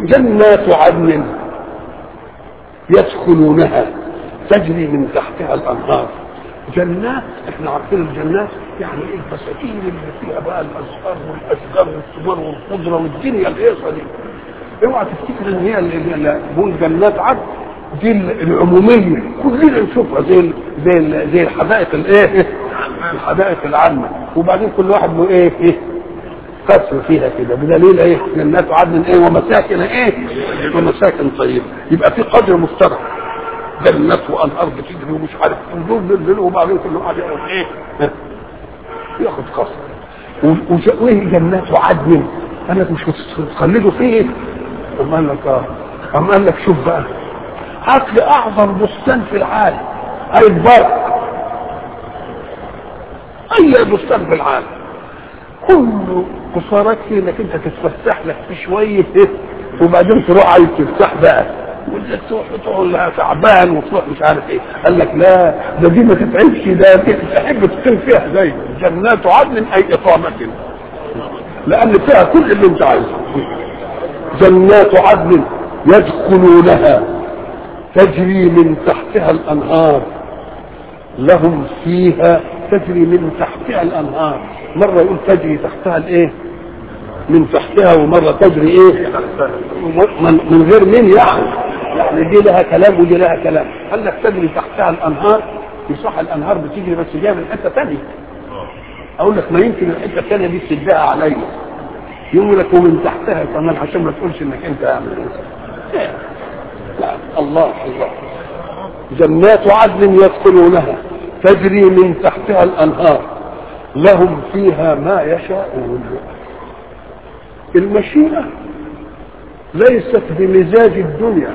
جنات عدن يدخلونها تجري من تحتها الانهار جنات احنا عارفين الجنات يعني ايه البساتين اللي فيها بقى الازهار والاشجار والثمار والخضره والدنيا الهيصه دي اوعى تفتكر ان هي اللي بقول جنات عدن دي العموميه كلنا نشوفها زي زي زي الحدائق الايه الحدائق العامه وبعدين كل واحد له ايه ايه قصر فيها كده بدليل ايه جنات عدن ايه ومساكن ايه ومساكن طيبه يبقى في قدر مشترك جنات وانهار بتجري ومش عارف نزول لليل وبعدين كل واحد ياخد ايه ياخد قصر وايه جنات عدن قال لك مش هتخلدوا فيه أم قال لك اه أم قال لك شوف بقى هات لي اعظم بستان في العالم اي البرق اي بستان في العالم كله قصارك فيه انك انت تتفسح لك في شويه إيه؟ وبعدين تروح عايز تفتح بقى ولا تروح تقول لها تعبان وتروح مش عارف ايه قال لك لا ده دي ما تتعبش ده تحب تقيم فيها زي جنات عدن اي اقامه لان فيها كل اللي انت عايزه جنات عدن يدخلونها تجري من تحتها الانهار لهم فيها تجري من تحتها الانهار مره يقول تجري تحتها الايه من تحتها ومره تجري ايه من, من غير من يعني يعني دي لها كلام ودي لها كلام قال لك تجري تحتها الانهار يصح الانهار بتجري بس جايه من حته ثانيه اقول لك ما يمكن الحته الثانيه دي تديها عليا يقول لك ومن تحتها كمان عشان ما تقولش انك انت عامل ايه لا الله الله جنات عدن يدخلونها تجري من تحتها الانهار لهم فيها ما يشاءون المشيئه ليست بمزاج الدنيا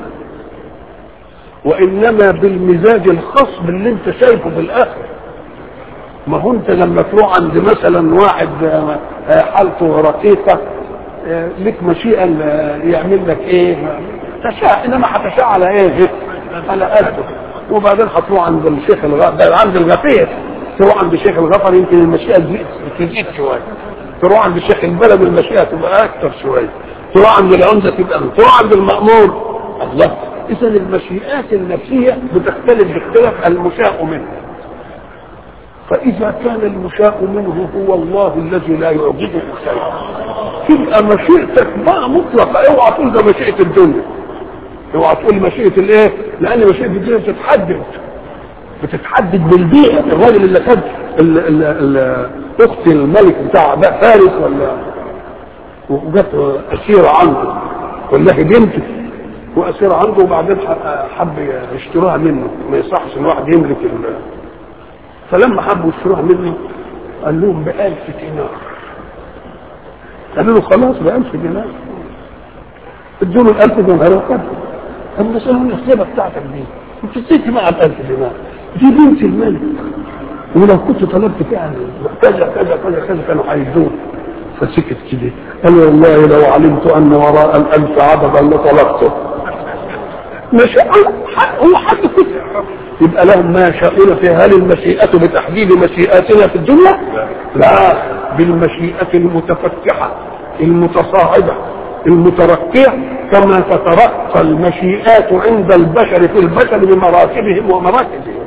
وانما بالمزاج الخاص باللي انت شايفه في الاخر ما هو انت لما تروح عند مثلا واحد حالته رقيقه لك مشيئه يعمل لك ايه تشاء انما هتشاء على ايه على قلبه وبعدين هتروح عند الشيخ الغفر عند الغفير تروح عند الشيخ الغفر يمكن المشيئه تزيد شويه تروح عند الشيخ البلد المشيئه تبقى اكثر شويه تروح عند العمده تبقى تروح عند المامور الله اذا المشيئات النفسيه بتختلف باختلاف المشاء منها فإذا كان المشاء منه هو الله الذي لا يعجزه شيء تبقى مشيئتك بقى مطلقة اوعى تقول ده مشيئة الدنيا اوعى تقول مشيئة الايه؟ لأن مشيئة الدنيا بتتحدد بتتحدد بالبيئة الراجل اللي خد أخت الملك بتاع بقى فارس ولا وجت أسيرة عنده ولا هي بنته وأسيرة عنده وبعدين حب يشتروها منه ما يصحش الواحد يملك فلما حبوا يشتروها منه قال لهم بألف دينار قالوا له خلاص بألف دينار ادوا له الألف دينار وخد قال له سألوا الحسابة بتاعتك دي انت ازاي معها بألف دينار دي بنت الملك ولو كنت طلبت فيها كذا كذا كذا كذا كانوا هيدوه فسكت كده قال والله لو علمت ان وراء الالف عددا لطلبته مش هو حد كده يبقى لهم ما يشاءون فيها هل المشيئة بتحديد مشيئاتنا في الدنيا؟ لا بالمشيئة المتفتحة المتصاعدة المترقية كما تترقى المشيئات عند البشر في البشر بمراتبهم ومراكزهم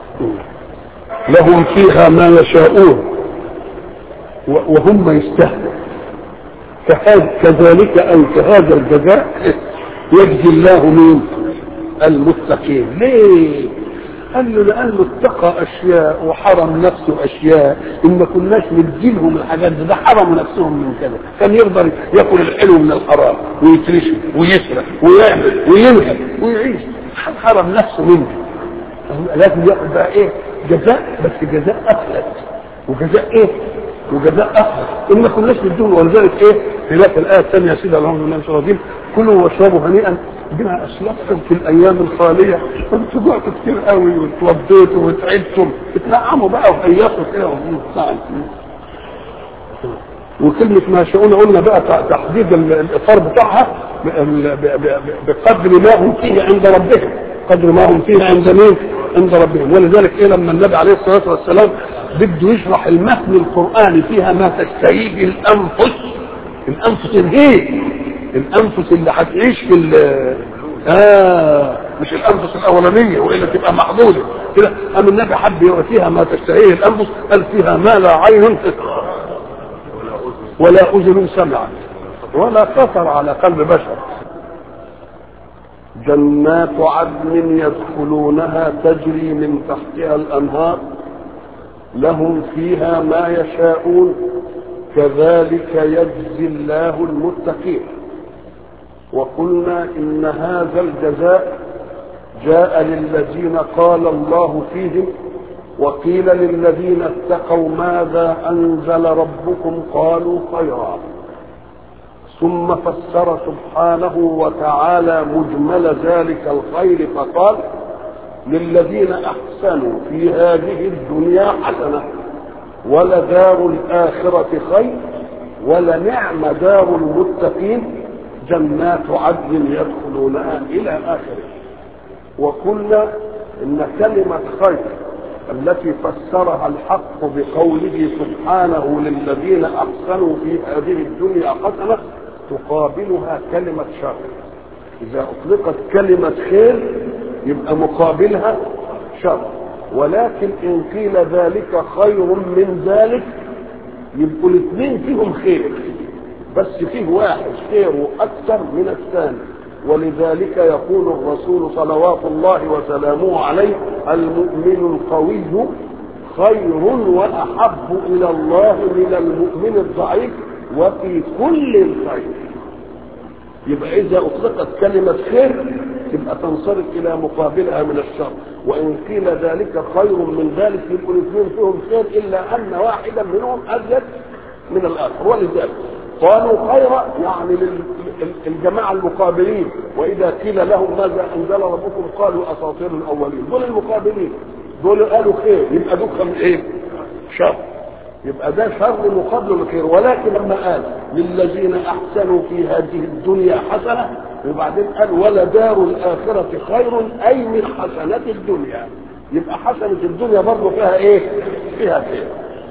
لهم فيها ما يشاءون وهم يستهزئون كذلك أو كهذا الجزاء يجزي الله من المتقين ليه قال له لانه اتقى اشياء وحرم نفسه اشياء ان ما كناش نديلهم الحاجات دي ده حرموا نفسهم من كذا كان يقدر ياكل الحلو من الحرام ويترشه ويسرق ويعمل وينهب ويعيش حرم نفسه منه لازم ياخد بقى ايه جزاء بس جزاء افلت وجزاء ايه وجزاء افلت ان ما كناش نديهم ولذلك ايه خلاف الايه الثانيه يا سيدي اللهم صل على الرجيم كلوا واشربوا هنيئا بما اسلفتم في الايام الخاليه انتوا جوعتوا كتير قوي واتوضيتوا وتعبتم اتنعموا بقى وهيصوا كده وكلمة ما شاءون قلنا بقى تحديد الإطار بتاعها بقدر ما هم فيه عند ربهم قدر ما هم فيه عند مين؟ عند ربهم ولذلك إيه لما النبي عليه الصلاة والسلام بده يشرح المتن القرآني فيها ما تستهيه الأنفس الأنفس الهيه الانفس اللي هتعيش في ال اه مش الانفس الاولانيه والا تبقى محظوظه كده ام النبي حب يرى فيها ما تشتهيه الانفس قال فيها ما لا عين ولا اذن سمعت ولا خطر على قلب بشر جنات عدن يدخلونها تجري من تحتها الانهار لهم فيها ما يشاءون كذلك يجزي الله المتقين وقلنا ان هذا الجزاء جاء للذين قال الله فيهم وقيل للذين اتقوا ماذا انزل ربكم قالوا خيرا ثم فسر سبحانه وتعالى مجمل ذلك الخير فقال للذين احسنوا في هذه الدنيا حسنه ولدار الاخره خير ولنعم دار المتقين جنات عدن يدخلونها الى اخره وقلنا ان كلمه خير التي فسرها الحق بقوله سبحانه للذين احسنوا في هذه الدنيا حسنه تقابلها كلمه شر اذا اطلقت كلمه خير يبقى مقابلها شر ولكن ان قيل ذلك خير من ذلك يبقوا الاثنين فيهم خير بس فيه واحد خيره اكثر من الثاني ولذلك يقول الرسول صلوات الله وسلامه عليه المؤمن القوي خير واحب الى الله من المؤمن الضعيف وفي كل الخير يبقى اذا اطلقت كلمه خير تبقى تنصرف الى مقابلها من الشر وان قيل ذلك خير من ذلك يبقوا الاثنين فيهم خير الا ان واحدا منهم ازيد من الاخر ولذلك قالوا خيرا يعني للجماعه المقابلين واذا قيل لهم ماذا انزل ربكم قالوا اساطير الاولين دول المقابلين دول قالوا خير يبقى دول ايه؟ شر يبقى ده شر مقابل الخير ولكن لما قال للذين احسنوا في هذه الدنيا حسنه وبعدين قال ولدار الاخره خير اي من حسنات الدنيا يبقى حسنه الدنيا برضه فيها ايه؟ فيها خير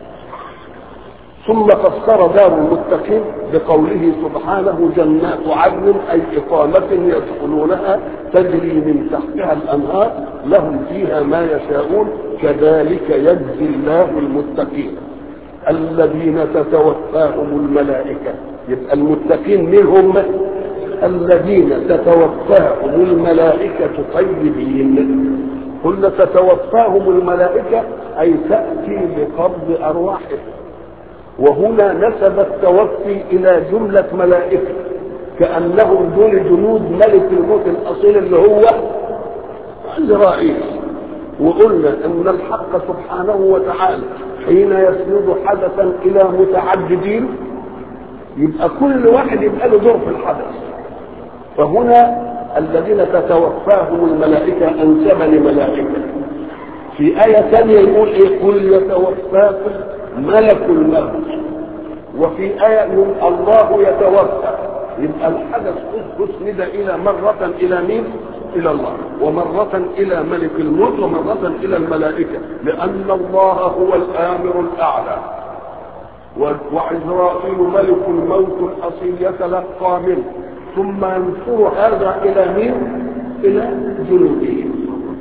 ثم فسر دار المتقين بقوله سبحانه جنات عدن اي اقامه يدخلونها تجري من تحتها الانهار لهم فيها ما يشاءون كذلك يجزي الله المتقين الذين تتوفاهم الملائكه يبقى المتقين منهم الذين تتوفاهم الملائكه طيبين قلنا تتوفاهم الملائكه اي تاتي بقبض ارواحهم وهنا نسب التوفي الى جملة ملائكة كأنهم دول جنود ملك الموت الأصيل اللي هو إسرائيل وقلنا أن الحق سبحانه وتعالى حين يسند حدثا إلى متعددين يبقى كل واحد يبقى له دور في الحدث فهنا الذين تتوفاهم الملائكة أنسب لملائكة في آية ثانية يقول إيه قل يتوفاكم ملك الموت وفي آية يقول الله يتوفى يبقى الحدث أسند إلى مرة إلى مين؟ إلى الله ومرة إلى ملك الموت ومرة إلى الملائكة لأن الله هو الآمر الأعلى وعزرائيل ملك الموت الأصيل يتلقى منه ثم ينصر هذا إلى مين؟ إلى جنودهم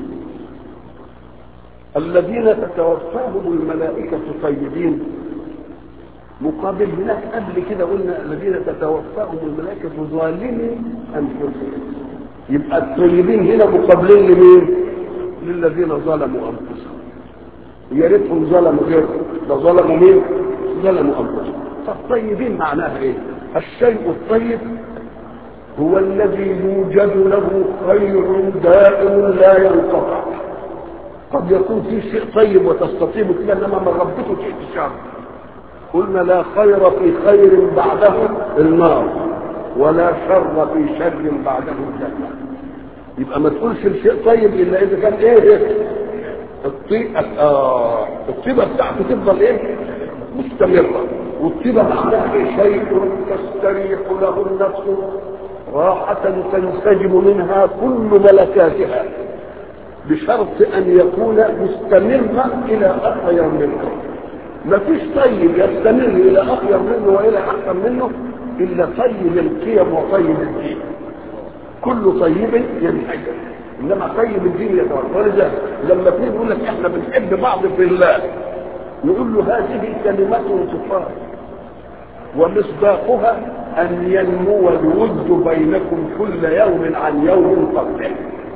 الذين تتوفاهم الملائكة طيبين مقابل هناك قبل كده قلنا الذين تتوفاهم الملائكة ظالمي أنفسهم يبقى الطيبين هنا مقابلين لمين؟ للذين ظلموا أنفسهم يا ريتهم ظلموا غيرهم ده ظلموا مين؟ ظلموا أنفسهم فالطيبين معناها إيه؟ الشيء الطيب هو الذي يوجد له خير دائم لا ينقطع قد يكون في شيء طيب وتستطيب كده انما من ربته شيء شر قلنا لا خير في خير بعده النار ولا شر في شر بعده الجنه يبقى ما تقولش الشيء طيب الا اذا كان ايه الطيبه آه الطيبه بتاعته تفضل ايه مستمره والطيبه معناها ايه شيء تستريح له النفس راحة تنسجم منها كل ملكاتها بشرط ان يكون مستمرا الى اخير منه ما فيش طيب يستمر الى اخير منه والى احسن منه الا طيب القيم وطيب الدين كل طيب ينحجر انما طيب الدين يتوفر ولذلك لما تيجي يقول لك احنا بنحب بعض في الله نقول له هذه كلمة تقال ومصداقها ان ينمو الود بينكم كل يوم عن يوم قبله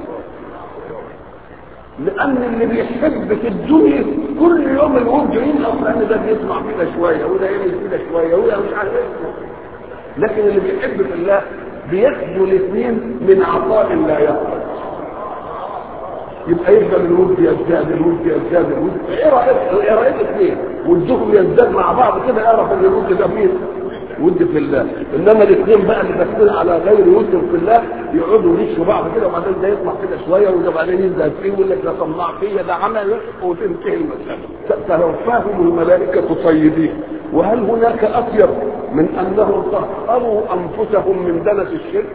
لان اللي بيحب في الدنيا كل يوم الود ينقص لان ده بيسمع كده شويه وده يعمل كده شويه وده مش عارف ايه لكن اللي بيحب في الله بياخدوا الاثنين من عطاء لا يقبل يبقى يفضل الود يزداد الود يزداد الود ايه رايك ايه رايك اثنين ودهم يزداد مع بعض كده اعرف ان الود ده مين ود في الله انما الاثنين بقى اللي داخلين على غير ود في الله يقعدوا يشوا بعض كده وبعدين ده يطلع كده شويه وده بعدين يزداد فيه ويقول لك ده طماع فيا ده عمل وتنتهي المساله توفاهم الملائكه طيبين وهل هناك اطيب من انهم طهروا انفسهم من دنس الشرك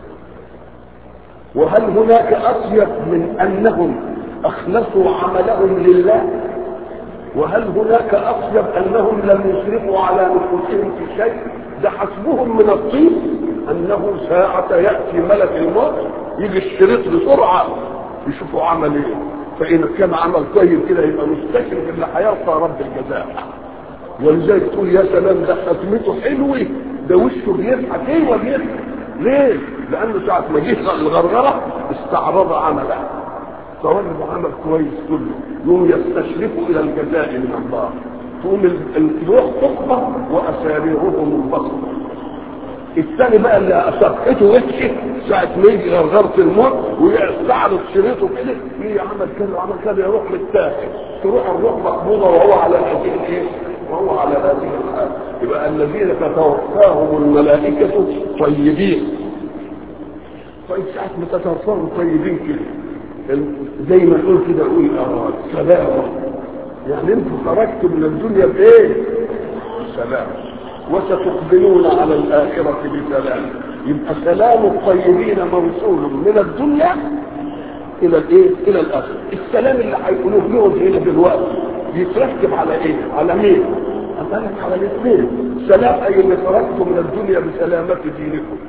وهل هناك اطيب من انهم اخلصوا عملهم لله وهل هناك اطيب انهم لم يسرفوا على نفوسهم في شيء ده حسبهم من الطيب انه ساعة يأتي ملك الموت يجي الشريط بسرعة يشوفوا عمل ايه فإن كان عمل طيب كده يبقى مستشرف اللي هيلقى رب الجزاء ولذلك تقول يا سلام ده ختمته حلوة ده وشه بيضحك ايوه بيضحك ليه؟ لأنه ساعة ما جه الغرغرة استعرض عمله فوجد عمل كويس كله يوم يستشرفوا إلى الجزاء من الله تقوم الروح تقبض وأساريرهم البصر الثاني بقى اللي صفحته وحشه ساعة ما يجي غرغرة الموت ويستعرض شريطه كده يجي عمل كذا وعمل كذا يروح متاخد تروح الروح مقبوضة وهو على هذه الايه؟ وهو على هذه الحال يبقى الذين تتوفاهم الملائكة طيبين طيب ساعة ما تتوفاهم طيبين كده زي ما نقول كده نقول اه سلامة يعني انتوا خرجتوا من الدنيا بايه؟ سلام وستقبلون على الآخرة بسلام يبقى سلام الطيبين موصول من الدنيا إلى الإيه؟ إلى الآخرة السلام اللي هيقولوه لهم هنا دلوقتي بيترتب على إيه؟ على مين؟ أمالك على الاثنين سلام أي اللي خرجتم من الدنيا بسلامة دينكم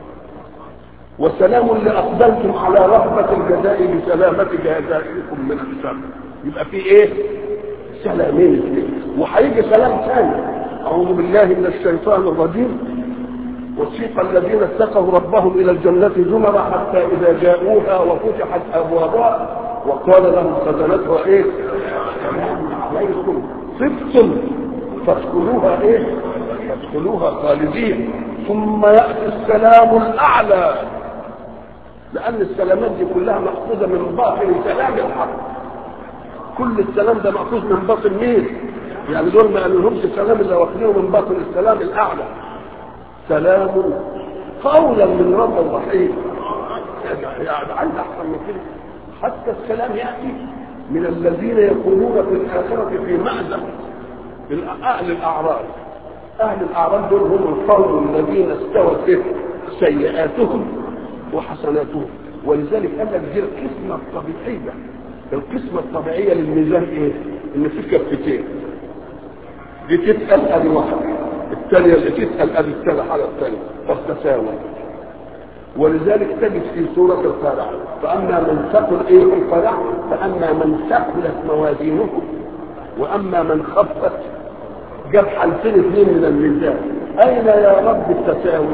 وسلام اللي أقبلتم على رغبة الجزاء بسلامة جزائكم من السماء يبقى في إيه؟ سلامين اثنين وهيجي سلام ثاني أعوذ بالله من الشيطان الرجيم وسيق الذين اتقوا ربهم إلى الجنة زمرا حتى إذا جاءوها وفتحت أبوابها وقال لهم خزنتها إيه؟ سلام عليكم طبتم فادخلوها إيه؟ فادخلوها خالدين ثم يأتي السلام الأعلى لأن السلامات دي كلها مأخوذة من باطن سلام الحق كل السلام ده مأخوذ من باطن مين؟ يعني دول ما قالولهمش السلام اللي واخدينه من باطن السلام الاعلى سلام قولا من رب رحيم يعني عايز احسن من كده حتى السلام ياتي من الذين يكونون في الاخره في معزل اهل الاعراض اهل الاعراض دول هم القوم الذين استوت به سيئاتهم وحسناتهم ولذلك قال لك دي القسمه الطبيعيه القسمه الطبيعيه للميزان ايه؟ ان في كفتين دي تتقل ادي واحده الثانيه اللي تتقل ادي الثانيه على الثانيه فالتساوي ولذلك تجد في سورة القارعة فأما من ثقل إيه القارعة فأما من ثقلت موازينه وأما من خفت جاب حالتين اثنين من الميزان أين يا رب التساوي؟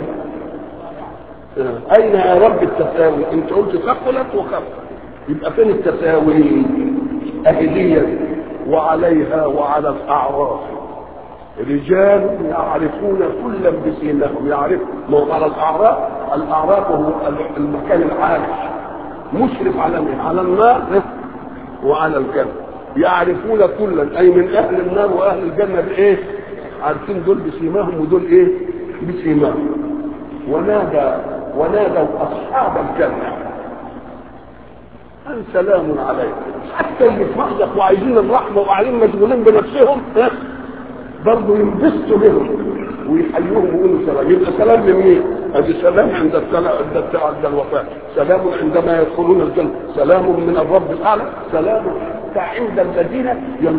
أين يا رب التساوي؟ أنت قلت ثقلت وخفت يبقى فين التساوي؟ أهلية وعليها وعلى الأعراف رجال يعرفون كلا بسيماهم يعرف ما هو على الاعراف الاعراف هو المكان العالي مشرف على مين؟ على النار وعلى الجنه يعرفون كلا اي من اهل النار واهل الجنه بايه؟ عارفين دول بسيماهم ودول ايه؟ بسيماهم ونادى ونادوا اصحاب الجنه ان سلام عليكم حتى اللي في محدث وعايزين الرحمه وقاعدين مشغولين بنفسهم برضه ينبسطوا بهم ويحيوهم ويقولوا سلام يبقى سلام من مين؟ ادي سلام عند السلام عند عند الوفاه سلام عندما يدخلون الجنه سلام من الرب الاعلى سلام عند الذين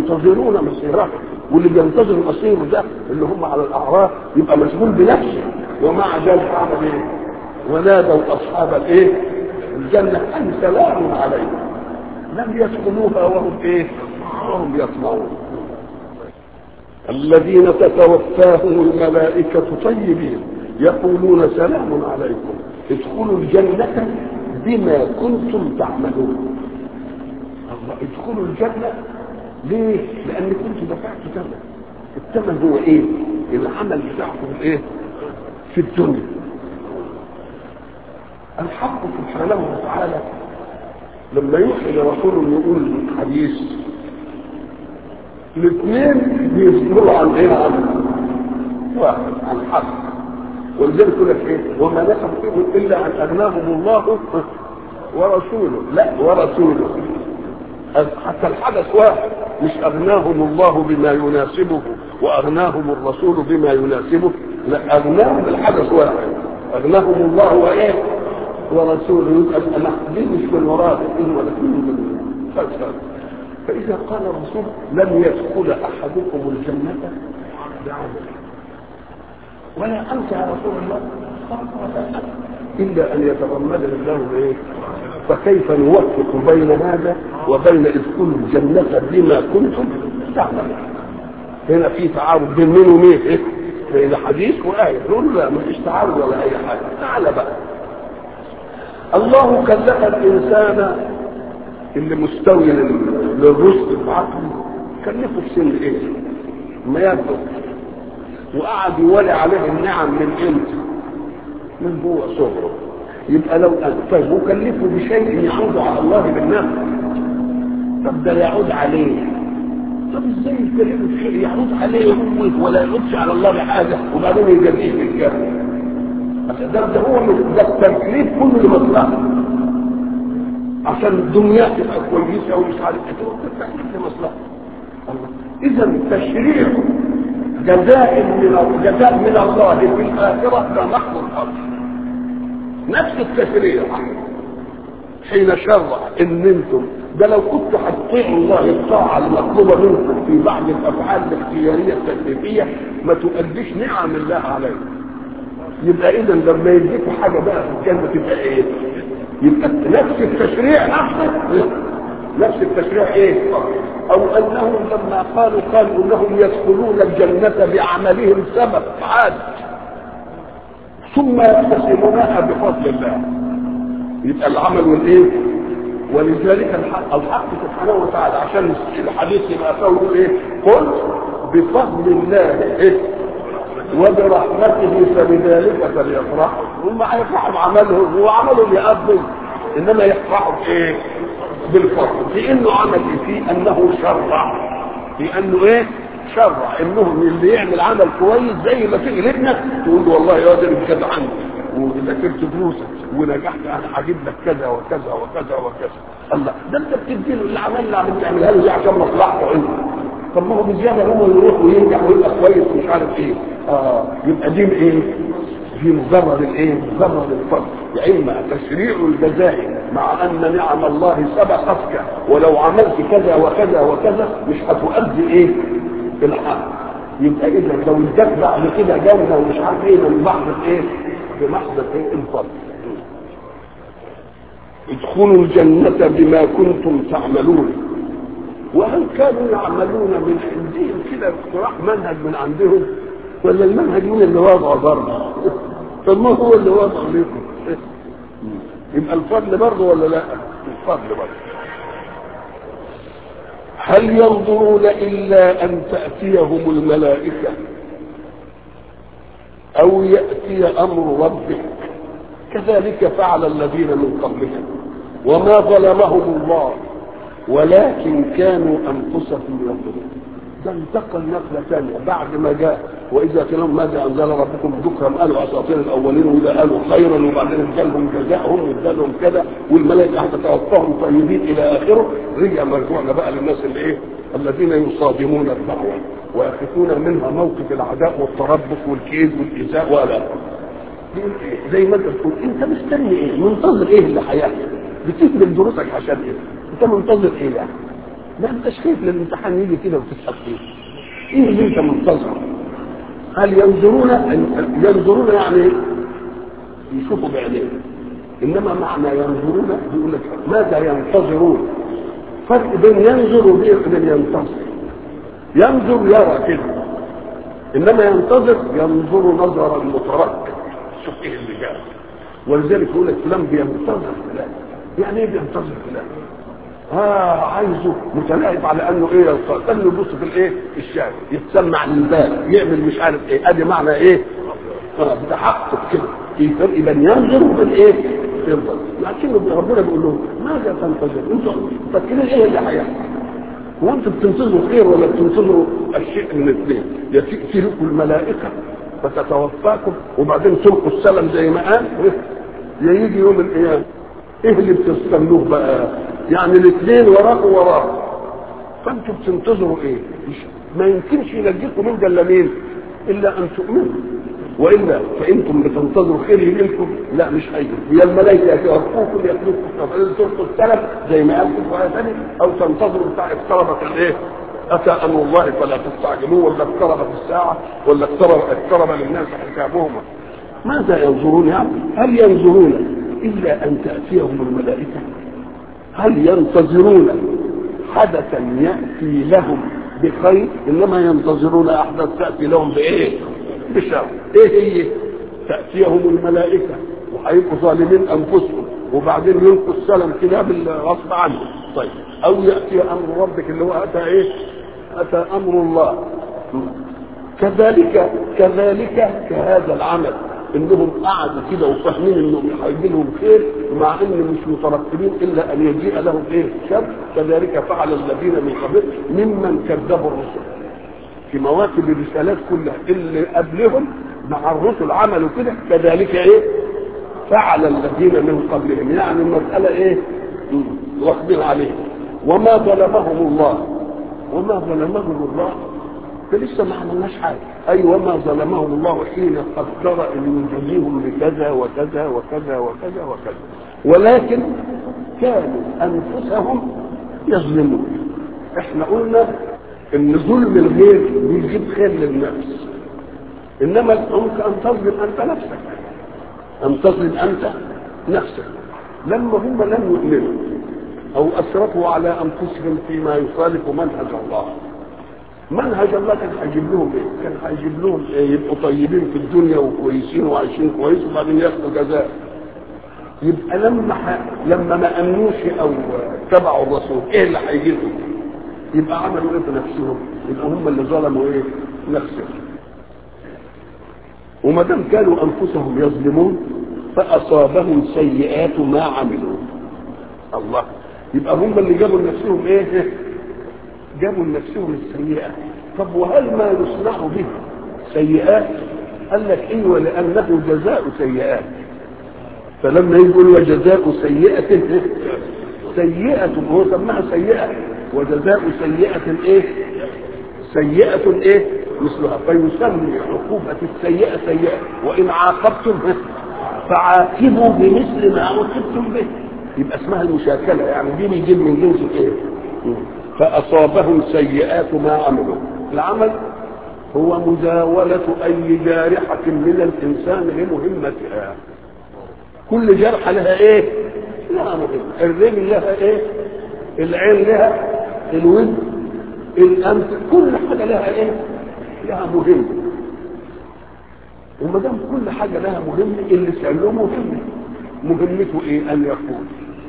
ينتظرون مصيرهم واللي بينتظر مصيره ده اللي هم على الاعراف يبقى مشغول بنفسه ومع ذلك عمل ايه ونادوا اصحاب الايه الجنه ان سلام عليكم لم يدخلوها وهم ايه وهم يطمعون الذين تتوفاهم الملائكة طيبين يقولون سلام عليكم ادخلوا الجنة بما كنتم تعملون الله ادخلوا الجنة ليه؟ لأن كنتم دفعتوا ثمن الثمن هو ايه؟ العمل بتاعكم ايه؟ في الدنيا الحق سبحانه وتعالى لما يوحي لرسول يقول حديث الاثنين بيصدروا عن ايه عن واحد عن حق ولذلك يقول لك ايه وما نسب فيهم الا ان اغناهم الله ورسوله لا ورسوله حتى الحدث واحد مش اغناهم الله بما يناسبه واغناهم الرسول بما يناسبه لا اغناهم الحدث واحد اغناهم الله وايه ورسوله يبقى انا دي مش من وراء الدين ولا من فلسفه فإذا قال الرسول لن يدخل أحدكم الجنة بعمله ولا أنت يا رسول الله إلا أن يتغمدني الله بإيه؟ فكيف نوفق بين هذا وبين ادخلوا الجنة بما كنتم تعملون هنا في تعارض بين مين ومين إيه؟ بين حديث وآية نقول لا ما فيش تعارض ولا أي حاجة تعال بقى الله كلف الإنسان اللي مستوي للرشد العقلي كلفه في سن ايه؟ ما يبلغ وقعد يولي عليه النعم من امتى؟ من هو صغره يبقى لو أن طيب وكلفه بشيء يعود على الله بالنفع طب ده يعود عليه طب ازاي يكلفه بشيء يعود عليه هو ولا يعودش على الله بحاجه وبعدين يجازيه بالجهل ده ده هو ده التكليف كله لمصلحه عشان دنيا تبقى كويسه ومش عارف ايه التكليف لمصلحه اذا تشريع جزاء من جزاء من الله في الاخره كمحض الارض نفس التشريع حين شرع ان انتم ده لو كنتوا هتطيعوا الله الطاعه المطلوبه منكم في بعض الافعال الاختياريه التكليفيه ما تؤديش نعم الله عليكم يبقى اذا لما يديكوا حاجه بقى في الجنه تبقى ايه؟ يبقى نفس التشريع نفسه نفس التشريع ايه؟ او انهم لما قالوا قالوا انهم يدخلون الجنه بعملهم سبب عاد ثم يقتسمونها بفضل الله يبقى العمل والايه؟ ولذلك الحق, الحق سبحانه وتعالى عشان الحديث يبقى قوله ايه؟ قل بفضل الله ايه؟ وبرحمته فبذلك فليفرحوا هم هيفرحوا بعملهم هو عملهم يقبل انما يفرحوا بايه؟ بالفضل لانه عمل فيه انه شرع لانه ايه؟ شرع انهم اللي يعمل عمل كويس زي ما تيجي لابنك تقول له والله يا قادر كذا عنك وذاكرت دروسك ونجحت انا هجيب لك كذا وكذا وكذا وكذا الله ده انت بتدي له العمل اللي عم تعملها له دي عشان مصلحته انت طب ما هو بزياده هو يروح وينجح ويبقى كويس ومش عارف ايه اه يبقى دي ايه؟ دي مجرد الايه؟ مجرد الفضل يا اما تشريع الجزاء مع ان نعم الله سبقتك ولو عملت كذا وكذا وكذا مش هتؤدي ايه؟ الحق يبقى اذا لو اداك بعد كده جنه ومش عارف ايه من محض ايه؟ بمحض ايه؟ الفضل ادخلوا الجنة بما كنتم تعملون وهل كانوا يعملون من عندهم كده اقتراح منهج من عندهم ولا المنهج مين اللي وضعه برضه طب ما هو اللي وضعه لكم يبقى الفضل برضه ولا لا الفضل برضه هل ينظرون الا ان تاتيهم الملائكه او ياتي امر ربك كذلك فعل الذين من قبلهم وما ظلمهم الله ولكن كانوا انفسهم يظلمون ده انتقل نقلة ثانية بعد ما جاء وإذا كلام ماذا أنزل ربكم ذكرا قالوا أساطير الأولين وإذا قالوا خيرا وبعدين ادالهم جزاءهم وادالهم كذا والملائكة هتتوفاهم طيبين إلى آخره رجع مرجوعنا بقى للناس اللي إيه الذين يصادمون الدعوة ويقفون منها موقف العداء والتربص والكيد والإيذاء ولا زي ما انت بتقول انت مستني ايه منتظر ايه اللي هيحصل بتكمل دروسك عشان ايه انت منتظر ايه يعني ما انتش خايف للامتحان يجي كده وتسقط فيه ايه اللي انت منتظره هل ينظرون ينظرون يعني يشوفوا بعينيهم انما معنى ينظرون بيقول لك ماذا ينتظرون فرق بين ينظر وبين ينتظر ينظر يرى كده انما ينتظر ينظر نظرا مترك شوف ايه اللي جاي ولذلك يقول لك فلان بينتظر فلان يعني ايه بينتظر فلان اه عايزه متلاعب على انه ايه يوصل انه يبص في الايه الشارع يتسمع للباب يعمل مش عارف ايه ادي معنى ايه اه بتحقق كده في فرق بين ينظر وبين ايه ينظر لكن ربنا بيقول لهم ماذا تنتظر انتوا فاكرين ايه اللي هيحصل هو انتوا بتنتظروا خير ولا بتنتظروا الشيء من الاثنين يا تاتي لكم الملائكه فتتوفاكم وبعدين تلقوا السلم زي ما قال يا يجي يوم القيامه ايه اللي بتستنوه بقى يعني الاثنين وراكم وراكم فانتوا بتنتظروا ايه مش ما يمكنش ينجيكم من ده الا مين الا ان تؤمنوا والا فانتم بتنتظروا خير يجيلكم لا مش هيجي هي الملائكه يتوفوكم ياخذوكم تلقوا السلم زي ما قال في ايه ثانيه او تنتظروا بتاع اقتربت الايه اتى امر الله فلا تستعجلوه ولا اقتربت الساعه ولا اقترب اقترب للناس حسابهم ماذا ينظرون يعني هل ينظرون الا ان تاتيهم الملائكه هل ينتظرون حدثا ياتي لهم بخير انما ينتظرون احداث تاتي لهم بايه بشر ايه هي تاتيهم الملائكه وهيبقوا ظالمين انفسهم وبعدين يلقوا السلم كده بالغصب عنهم طيب او ياتي امر ربك اللي هو اتى ايه اتى امر الله كذلك كذلك كهذا العمل انهم قعدوا كده وفاهمين انهم هيجي لهم خير مع ان مش مترتبين الا ان يجيء لهم ايه شر كذلك فعل الذين من قبلهم ممن كذبوا الرسل في مواكب الرسالات كلها اللي قبلهم مع الرسل عملوا كده كذلك ايه فعل الذين من قبلهم يعني المسألة ايه واخدين عليه وما ظلمهم الله وما ظلمهم الله فلسه ما عملناش حاجه اي وما ظلمهم الله حين قدر ان يجزيهم بكذا وكذا وكذا وكذا وكذا ولكن كانوا انفسهم يظلمون احنا قلنا ان ظلم الغير بيجيب خير للنفس انما ممكن ان تظلم انت نفسك ان تظلم انت نفسك لما هم لم يؤمنوا او اسرفوا على انفسهم فيما يخالف منهج الله منهج الله كان هيجيب لهم ايه؟ كان هيجيب لهم إيه؟ يبقوا طيبين في الدنيا وكويسين وعايشين كويس وبعدين ياخدوا جزاء. يبقى لما ح... لما ما امنوش او اتبعوا الرسول ايه اللي هيجي لهم؟ يبقى عملوا ايه في نفسهم؟ يبقى هم اللي ظلموا ايه؟ نفسهم. وما دام كانوا انفسهم يظلمون فاصابهم سيئات ما عملوا. الله يبقى هم اللي جابوا لنفسهم ايه؟ جابوا لنفسهم السيئة طب وهل ما يصنع به سيئات قال لك ايوه لانه جزاء سيئات فلما يقول وجزاء سيئة سيئة هو سماها سيئة وجزاء سيئة ايه سيئة ايه مثلها فيسمي عقوبة السيئة سيئة وإن عاقبتم فعاقبوا بمثل ما عوقبتم به يبقى اسمها المشاكلة يعني دي بيجيب من جنس ايه فأصابهم سيئات ما عملوا العمل هو مزاولة أي جارحة من الإنسان لمهمتها كل جرحة لها إيه؟ لها مهمة الرجل لها إيه؟ العين لها الود الأنف كل حاجة لها إيه؟ لها مهمة وما دام كل حاجة لها مهمة اللي سأله مهمة مهمته إيه؟ أن يقول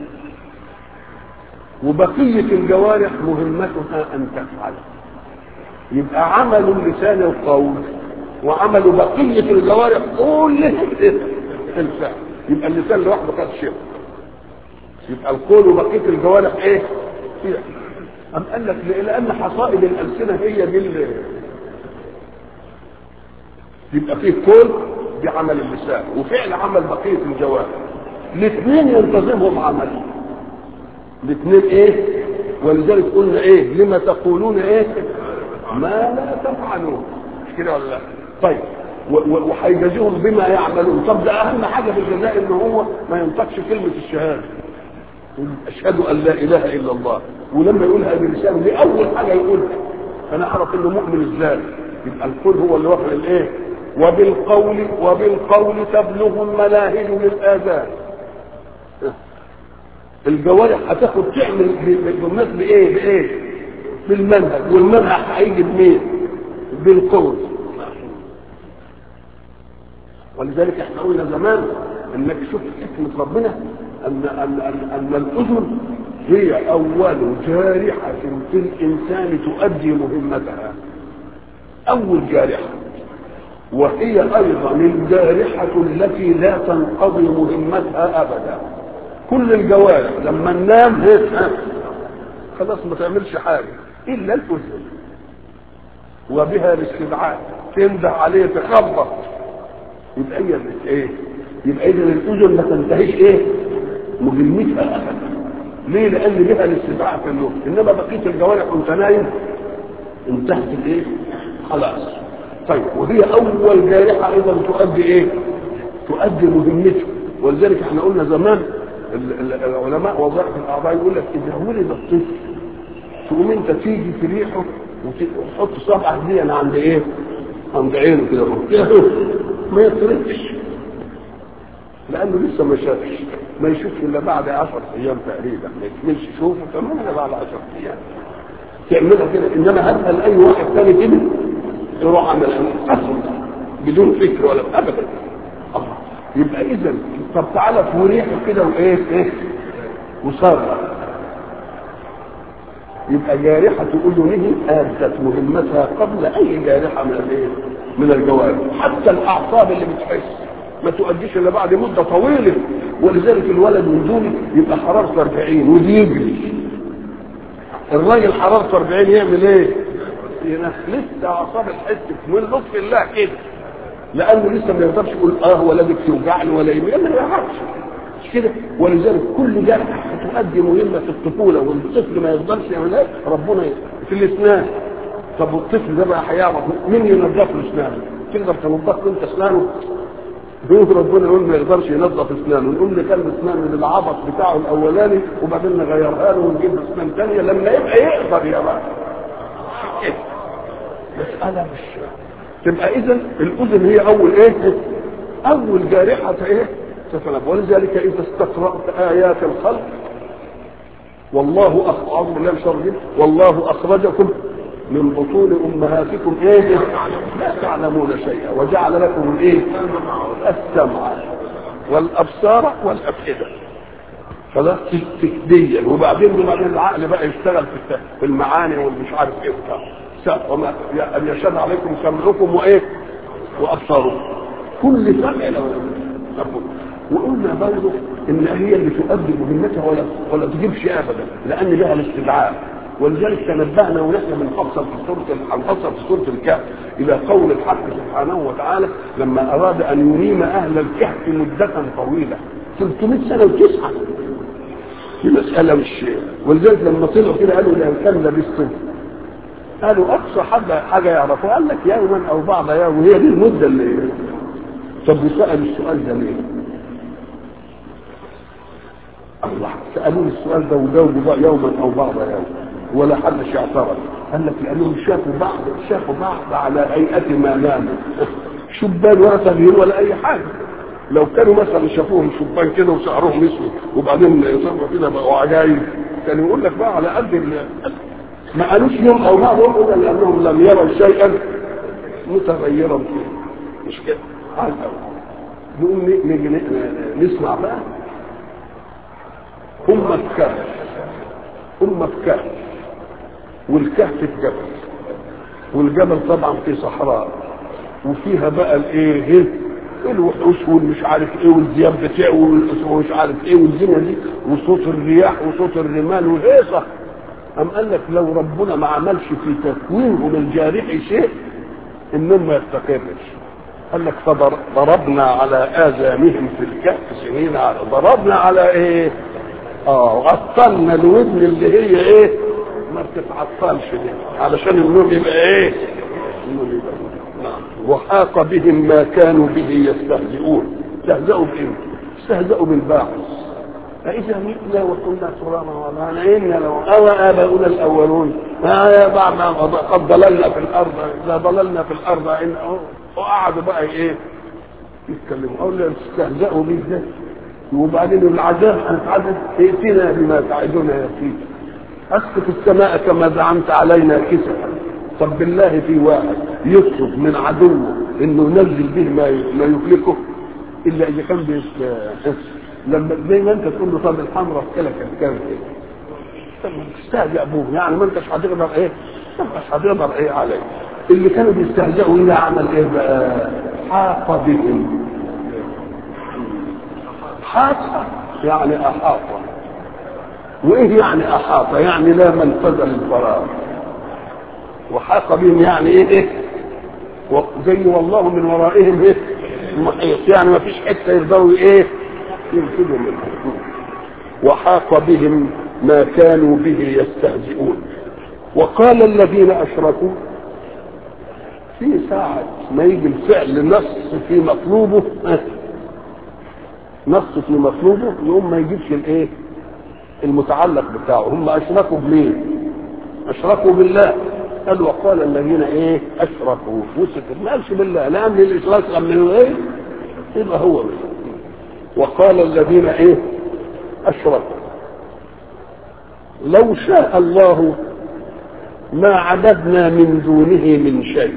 وبقية الجوارح مهمتها أن تفعل يبقى عمل اللسان القول وعمل بقية الجوارح كلها الفعل يبقى اللسان لوحده قد شيء يبقى القول وبقية الجوارح ايه؟ فعل أم قال لك لأن حصائد الألسنة هي دي يبقى فيه قول بعمل اللسان وفعل عمل بقية الجوارح الاثنين ينتظمهم عمل الاثنين ايه ولذلك قلنا ايه لما تقولون ايه ما لا تفعلون مش كده ولا لا طيب وهيجازيهم بما يعملون طب ده اهم حاجه في الجزاء ان هو ما ينطقش كلمه الشهاده اشهد ان لا اله الا الله ولما يقولها بلسانه دي اول حاجه يقولها انا اعرف انه مؤمن ازاي يبقى القول هو اللي واخد الايه وبالقول وبالقول تبلغ المناهج للاذان الجوارح هتاخد تعمل بمثل ايه بايه بالمنهج والمنهج هيجي بمين بالقول ولذلك احنا قلنا زمان انك شوف حكمه ربنا ان ان ان, أن الاذن هي اول جارحه في الانسان تؤدي مهمتها اول جارحه وهي ايضا الجارحه التي لا تنقضي مهمتها ابدا كل الجوارح لما ننام خلاص ما تعملش حاجه الا الاذن وبها الاستدعاء تنده عليه تخبط يبقى هي ايه يبقى اذا الاذن ما تنتهيش ايه مهمتها ابدا ليه لان بها الاستدعاء في النوم انما بقيه الجوارح وانت نايم انتهت الايه خلاص طيب وهي اول جارحه ايضا تؤدي ايه تؤدي مهمتها ولذلك احنا قلنا زمان العلماء وظائف الاعضاء يقول لك اذا ولد الطفل تقوم انت تيجي في ريحه وتحط صبعك دي انا عند ايه عند عينه كده ما يطرقش لانه لسه ما شافش ما يشوفش الا بعد 10 ايام تقريبا ما يكملش يشوفه تمام الا بعد 10 ايام تعملها كده انما هسال اي واحد ثاني كده يروح عمل اصلا بدون فكر ولا ابدا الله يبقى اذا طب تعالى في ريحه كده وايه ايه وصار يبقى جارحة أذنه آدت مهمتها قبل أي جارحة من الإيه؟ من الجوارح، حتى الأعصاب اللي بتحس ما تؤديش إلا بعد مدة طويلة، ولذلك الولد من دول يبقى حرارته 40 ودي يجري. الراجل حرارته 40 يعمل إيه؟ لسه أعصاب الحس من لطف الله كده. لأنه لسه ما يقدرش يقول آه ولا دي بتوجعني ولا إيه، ما يعرفش. مش كده ولذلك كل جرح تؤدي مهمه في الطفوله والطفل ما يقدرش يعملها ربنا في الاسنان طب والطفل ده بقى هيعرف مين ينظف له اسنانه؟ تقدر تنظف له انت اسنانه؟ يقول ربنا يقول ما يقدرش ينظف اسنانه نقول له كان اسنان للعبط بتاعه الاولاني وبعدين نغيرها له ونجيب له اسنان ثانيه لما يبقى يقدر يا بقى مسألة مش تبقى إذا الأذن هي أول إيه؟ أول جارحة إيه؟ تتنبأ ولذلك إذا استقرأت آيات الخلق والله أخ... أعوذ بالله من الشر والله أخرجكم من بطون أمهاتكم إيه؟ لا تعلمون شيئا وجعل لكم الإيه؟ السمع والأبصار والأفئدة خلاص تكديا وبعدين وبعدين العقل بقى يشتغل في في المعاني والمش عارف ايه وبتاع وما ان يشهد عليكم سمعكم وايه؟ وابصاركم كل سمع له وقلنا برضه ان هي اللي تؤدي مهمتها ولا ولا تجيبش ابدا لان لها الاستدعاء ولذلك تنبهنا ونحن بنفصل في سوره هنفصل في سوره الكهف الى قول الحق سبحانه وتعالى لما اراد ان ينيم اهل الكهف مده طويله 300 سنه وتسعه دي مساله مش ولذلك لما طلعوا كده قالوا لو كان لبستم قالوا اقصى حاجه حاجه يعرفوها قال لك يوما او بعض يوم وهي دي المده اللي طب سأل السؤال ده ليه؟ الله سألوني السؤال ده وجاوبوا يوما أو بعض يوم ولا حدش اعترض قال لك لأنهم شافوا بعض شافوا بعض على هيئة ما ناموا شبان ولا تغيير ولا أي حاجة لو كانوا مثلا شافوهم شبان كده وشعرهم اسود وبعدين يصبحوا كده بقوا عجايب كانوا يقول لك بقى على قد ما قالوش يوم او بعض يوم الا لانهم لم يروا شيئا متغيرا فيه مش كده على الاول نقوم نيجي نسمع بقى هم في كهف هم في كهف والكهف في جبل والجبل طبعا في صحراء وفيها بقى الايه الوحوش والمش عارف ايه والذئاب بتاعه ومش عارف ايه والدنيا دي وصوت الرياح وصوت الرمال وهيصه أم قال لك لو ربنا ما عملش في تكوينهم الجارح شيء النوم ما يستقرش قال لك فضربنا على آذانهم في الكهف سنين على ضربنا على ايه؟ اه عطلنا الودن اللي هي ايه؟ ما بتتعطلش دي علشان النوم يبقى ايه؟ النوم يبقى نعم وحاق بهم ما كانوا به يستهزئون استهزأوا بإيه؟ استهزأوا بالباعث فإذا متنا وكنا ترابا وضعنا إنا لو أو آباؤنا الأولون ما بعد ما قد ضللنا في الأرض إذا ضللنا في الأرض إن وقعدوا بقى إيه يتكلموا أو لا تستهزئوا به ده وبعدين العذاب هنتعذب ائتنا بما تعدنا يا سيدي اسقط السماء كما زعمت علينا كسفا طب بالله في واحد يطلب من عدوه انه ينزل به ما ما يهلكه الا اذا كان بيس لما زي ما انت تقول له طب الحمراء كلك كام طب تستهزئ ابوه يعني ما انتش هتقدر ايه ما انتش هتقدر ايه عليه اللي كانوا بيستهزئوا ايه عمل ايه بقى حاق بهم حاط يعني احاط وايه يعني احاط يعني لا منفذ للفراغ وحاق بهم يعني ايه ايه زي والله من ورائهم ايه المحيط يعني ما فيش حته يقدروا ايه ينفذوا منه وحاق بهم ما كانوا به يستهزئون وقال الذين اشركوا في ساعة ما يجي الفعل نص في مطلوبه نص في مطلوبه يقوم ما يجيبش الايه المتعلق بتاعه هم اشركوا بمين اشركوا بالله قال وقال الذين ايه اشركوا وسكت ما قالش بالله لان الاشراك لما ايه يبقى هو بس وقال الذين ايه اشركوا لو شاء الله ما عبدنا من دونه من شيء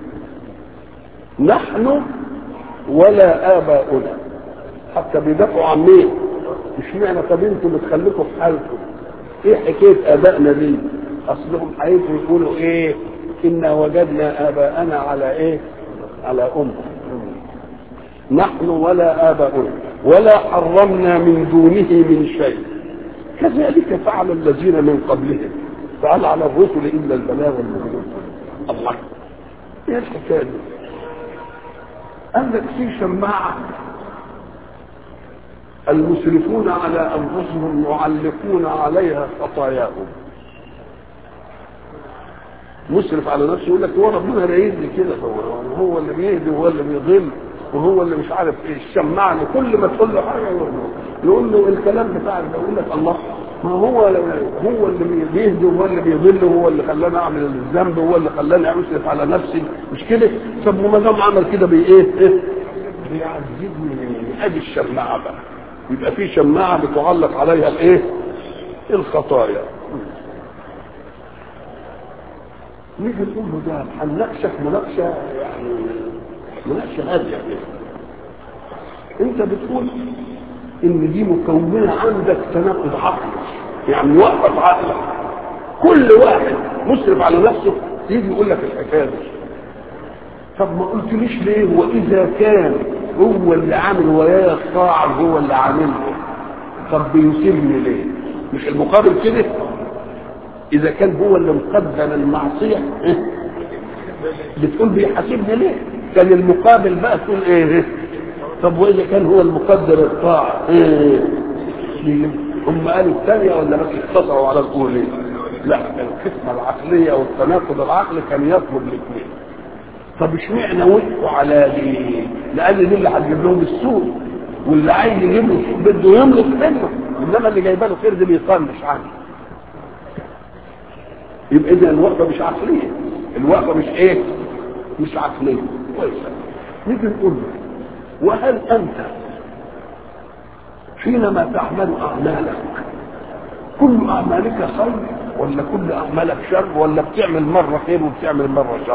نحن ولا آباؤنا حتى بيدافعوا عن مين؟ مش معنى طب انتوا بتخليكم في حالكم ايه حكايه ابائنا دي؟ اصلهم هيجوا يقولوا ايه؟ انا وجدنا اباءنا على ايه؟ على امه نحن ولا اباؤنا ولا حرمنا من دونه من شيء كذلك فعل الذين من قبلهم فهل على الرسل الا البلاغ المبين الله ايه الحكايه دي؟ قال لك في شماعه المسرفون على انفسهم يعلقون عليها خطاياهم مسرف على نفسه يقول لك هو ربنا رايد لي كده هو هو اللي بيهدي وهو اللي بيضل وهو اللي مش عارف ايه الشمعني كل ما تقول له حاجه يقول له الكلام بتاعك ده يقول لك الله ما هو هو اللي بيهدي وهو اللي بيضل وهو اللي خلاني اعمل الذنب وهو اللي خلاني اسرف على نفسي مش كده طب وما دام عمل كده بايه ايه بيعذبني ادي الشماعه بقى يبقى في شماعه بتعلق عليها الايه الخطايا نيجي نقول له ده هنناقشك مناقشه يعني مناقشه هاديه كده انت بتقول ان دي مكونه عندك تناقض عقلي يعني وقف عقلك كل واحد مسرف على نفسه يجي يقول لك الحكايه دي طب ما قلتليش ليه واذا كان هو اللي عامل ويايا الطاعه هو اللي عامله طب بيسيبني ليه مش المقابل كده اذا كان هو اللي مقدر المعصيه بتقول بيحاسبني ليه كان المقابل بقى تقول ايه طب واذا كان هو المقدر الطاعه ايه هم قالوا الثانيه ولا بس اقتصروا على الاولى لا القسمه العقليه والتناقض العقلي كان يطلب الاثنين طب اشمعنى وقفوا على دي لان دي اللي هتجيب لهم السوق واللي عايز يجيب له السوق بده يملك منه انما اللي جايبه له خير دي بيطنش عنه يبقى اذا الوقفه مش عقليه الوقفه مش ايه مش عقليه كويس نيجي نقول له وهل انت حينما تعمل اعمالك كل اعمالك خير ولا كل اعمالك شر ولا بتعمل مره خير وبتعمل مره شر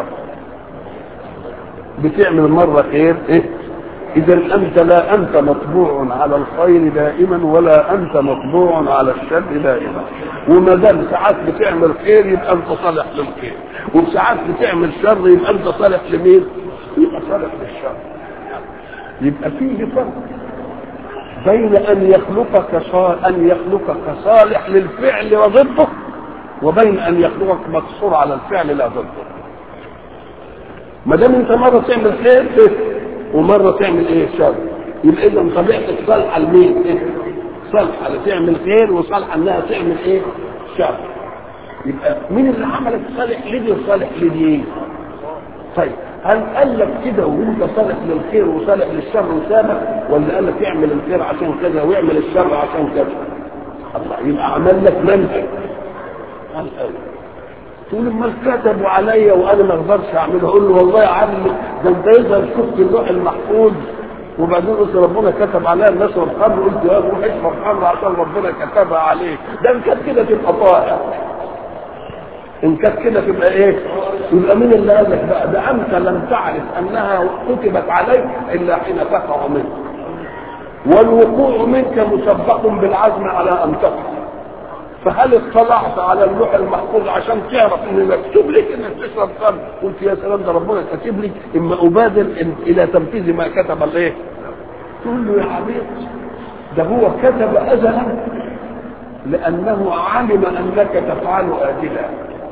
بتعمل مره خير ايه اذا انت لا انت مطبوع على الخير دائما ولا انت مطبوع على الشر دائما وما دام ساعات بتعمل خير يبقى انت صالح للخير وساعات بتعمل شر يبقى انت صالح لمين يبقى صالح للشر يبقى فيه فرق بين ان يخلقك صا... ان يخلقك صالح للفعل وضده وبين ان يخلقك مقصور على الفعل لا ضده ما دام انت مره تعمل خير ومره تعمل ايه شر يبقى اذا طبيعتك صالحه لمين؟ إيه؟ صالحه لتعمل خير وصالحه انها تعمل ايه؟ شر يبقى مين اللي عملك صالح لدي وصالح لدي؟ طيب هل قال لك كده وانت صالح للخير وصالح للشر وسابك ولا قال لك اعمل الخير عشان كذا واعمل الشر عشان كذا الله يبقى عمل لك منهج قال قال تقول امال كتبوا عليا وانا ما اقدرش اعمله اقول له والله يا عم ده انت يظهر شفت اللوح المحفوظ وبعدين قلت ربنا كتب عليا الناس والخمر قلت يا روح اشرب خمر عشان ربنا كتبها عليك ده ان كانت كده تبقى طائع ان كانت كده تبقى ايه؟ يبقى مين اللي قال لك بقى ده انت لم تعرف انها كتبت عليك الا حين تقع منك والوقوع منك مسبق بالعزم على ان تقع فهل اطلعت على اللوح المحفوظ عشان تعرف ان مكتوب لك انك تشرب خمر قلت يا سلام ده ربنا كاتب لي اما ابادر إن- الى تنفيذ ما كتب الايه تقول له يا حبيبي ده هو كتب ازلا لانه علم انك تفعل اجلا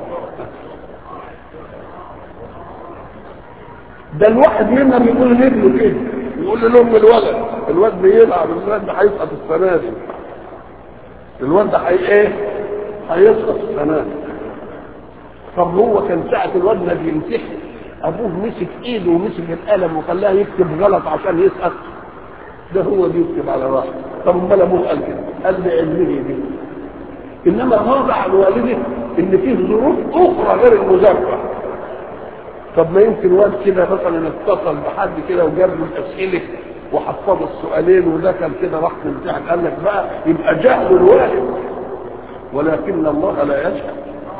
ده الواحد منا بيقول لابنه كده يقول لام الولد الواد بيلعب الواد ده هيسقط السنه دي الواد ده هي ايه؟ هيسقط السنه دي طب هو كان ساعة الواد ما بيمتحن ابوه مسك ايده ومسك القلم وخلاه يكتب غلط عشان يسقط ده هو بيكتب على راسه طب امال ابوه قال كده قال لي علمه دي انما غاب عن والده ان فيه ظروف اخرى غير المذاكره طب ما يمكن واد كده مثلا اتصل بحد كده وجاب له الاسئله وحفظ السؤالين ودخل كده راح تمتحن قال لك بقى يبقى جهل الواحد ولكن الله لا يجهل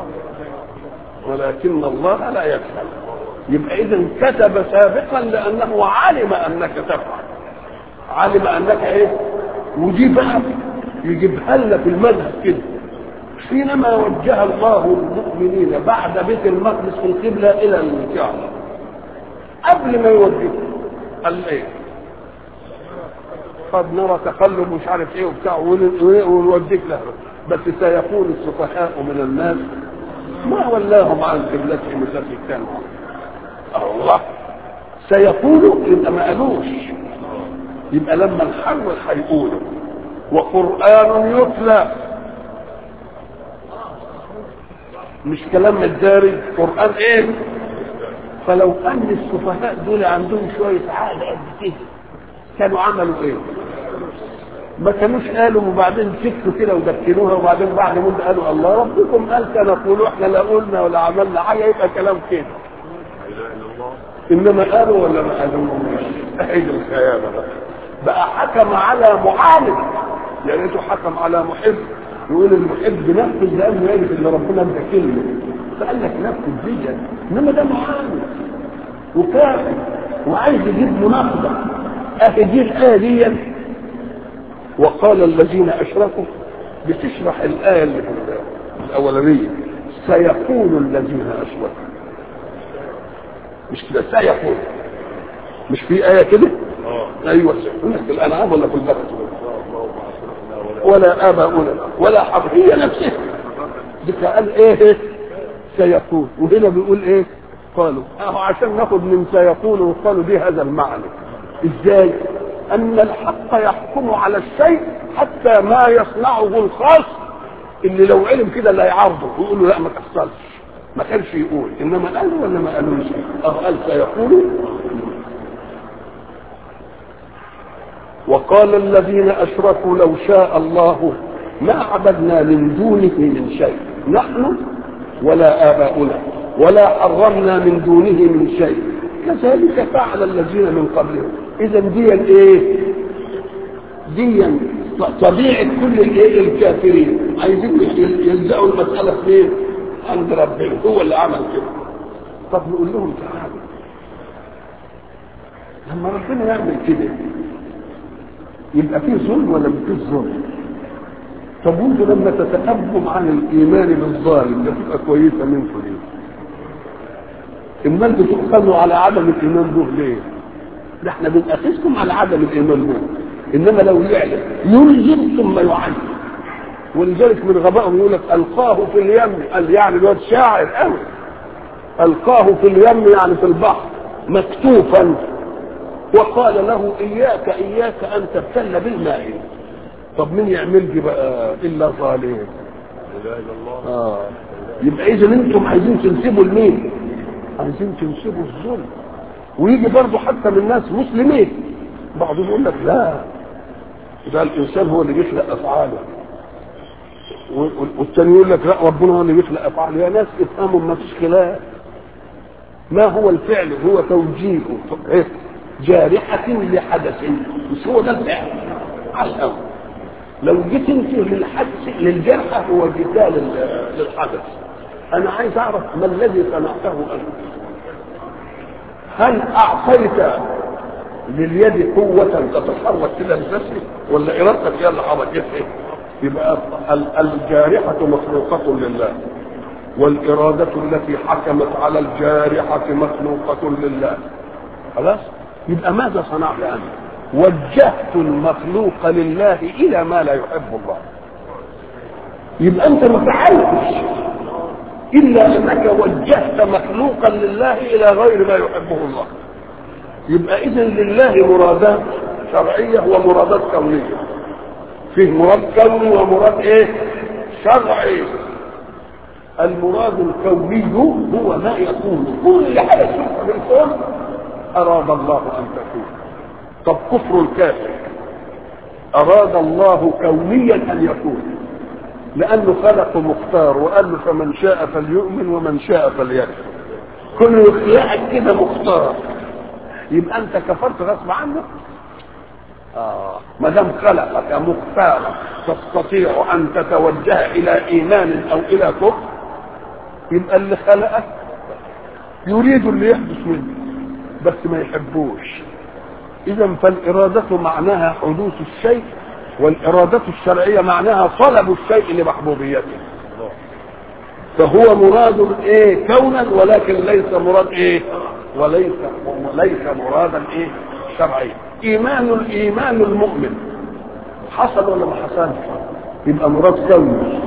ولكن الله لا يجهل يبقى اذا كتب سابقا لانه علم انك تفعل علم انك ايه ودي بقى يجيبها لنا في المذهب كده حينما وجه الله المؤمنين بعد بيت المقدس في القبلة إلى الكعبة قبل ما يوجهه قال إيه؟ قد نرى تقلب مش عارف ايه وبتاع ون- ونوديك له بس سيقول السفهاء من الناس ما ولاهم عن قبلتهم التي كانوا الله سيقولوا يبقى ما قالوش يبقى لما نحول هيقولوا وقرآن يتلى مش كلام الدارج قرآن ايه فلو ان السفهاء دول عندهم شوية عقل قد كده كانوا عملوا ايه ما كانوش قالوا وبعدين سكتوا كده ودكنوها وبعدين بعد مده قالوا الله ربكم قال سنقول احنا لا قلنا ولا عملنا حاجه يبقى كلام كده انما قالوا ولا ما قالوش عيد الخيانه بقى بقى حكم على معاند يا ريته حكم على محب يقول المحب نفذ لانه يعرف ان ربنا ادى كلمه فقال لك نفذ دي انما ده معاند وكافر وعايز يجيب مناقضه اهي دي الايه دي وقال الذين اشركوا بتشرح الايه اللي في الاولانيه سيقول الذين اشركوا مش كده سيقول مش في ايه كده ايوه سيقول في الانعام ولا في البقره ولا اباؤنا ولا حرب هي نفسها دي قال ايه سيقول وهنا بيقول ايه قالوا اهو عشان ناخد من سيقول وقالوا دي هذا المعنى ازاي ان الحق يحكم على الشيء حتى ما يصنعه الخاص اللي لو علم كده لا يعارضه ويقول له لا ما تحصلش ما كانش يقول انما قالوا ولا ما قالوش اه قال سيقول وقال الذين اشركوا لو شاء الله ما عبدنا من دونه من شيء نحن ولا اباؤنا ولا حرمنا من دونه من شيء كذلك فعل الذين من قبلهم اذا دي ايه دي طبيعه كل الايه الكافرين عايزين يلزقوا المساله فين عند ربنا هو اللي عمل كده طب نقول لهم تعالوا لما ربنا يعمل كده يبقى فيه ظلم ولا مفيش ظلم طب وانتوا لما تتأبوا عن الايمان بالظالم ده تبقى كويسه منكم ليه امال بتؤخذوا على عدم الايمان به ليه ده احنا بنأخذكم على عدم الايمان به انما لو يعلم يلزم ثم يعلم ولذلك من غبائهم يقول لك القاه في اليم قال يعني الواد شاعر قوي القاه في اليم يعني في البحر مكتوفا وقال له اياك اياك ان تبتل بالماء طب مين يعمل دي بقى الا ظالم اه يبقى اذا انتم عايزين تنسبوا لمين عايزين تنسبوا الظلم ويجي برضه حتى من ناس مسلمين بعضهم يقول لك لا ده الانسان هو اللي بيخلق افعاله والثاني يقول لك لا ربنا هو اللي بيخلق افعاله يا ناس افهموا ما فيش خلاف ما هو الفعل هو توجيه جارحة لحدث مش هو ده الفعل عشان لو جيت انت للحدث للجرحى هو جدال للحدث انا عايز اعرف ما الذي صنعته انت هل اعطيت لليد قوة تتحرك كده بنفسك ولا ارادتك هي اللي حركتها يبقى الجارحة مخلوقة لله والإرادة التي حكمت على الجارحة مخلوقة لله خلاص يبقى ماذا صنعت أنت وجهت المخلوق لله إلى ما لا يحب الله يبقى أنت ما فعلتش إلا أنك وجهت مخلوقا لله إلى غير ما يحبه الله يبقى إذا لله مرادات شرعية ومرادات كونية فيه مراد كوني ومراد إيه شرعي المراد الكوني هو ما يكون كل حاجة تشوفها في الكون أراد الله أن تكون طب كفر الكافر أراد الله كونيا أن يكون لأنه خلق مختار وقال له فمن شاء فليؤمن ومن شاء فليكفر كل يخلقك كده مختار يبقى أنت كفرت غصب عنك آه. ما دام خلقك مختارا تستطيع أن تتوجه إلى إيمان أو إلى كفر يبقى اللي خلقك يريد اللي يحدث منه بس ما يحبوش اذا فالاراده معناها حدوث الشيء والاراده الشرعيه معناها طلب الشيء لمحبوبيته فهو مراد ايه كونا ولكن ليس مراد ايه وليس وليس مرادا ايه شرعيا ايمان الايمان المؤمن حصل ولا ما حصلش يبقى مراد كوني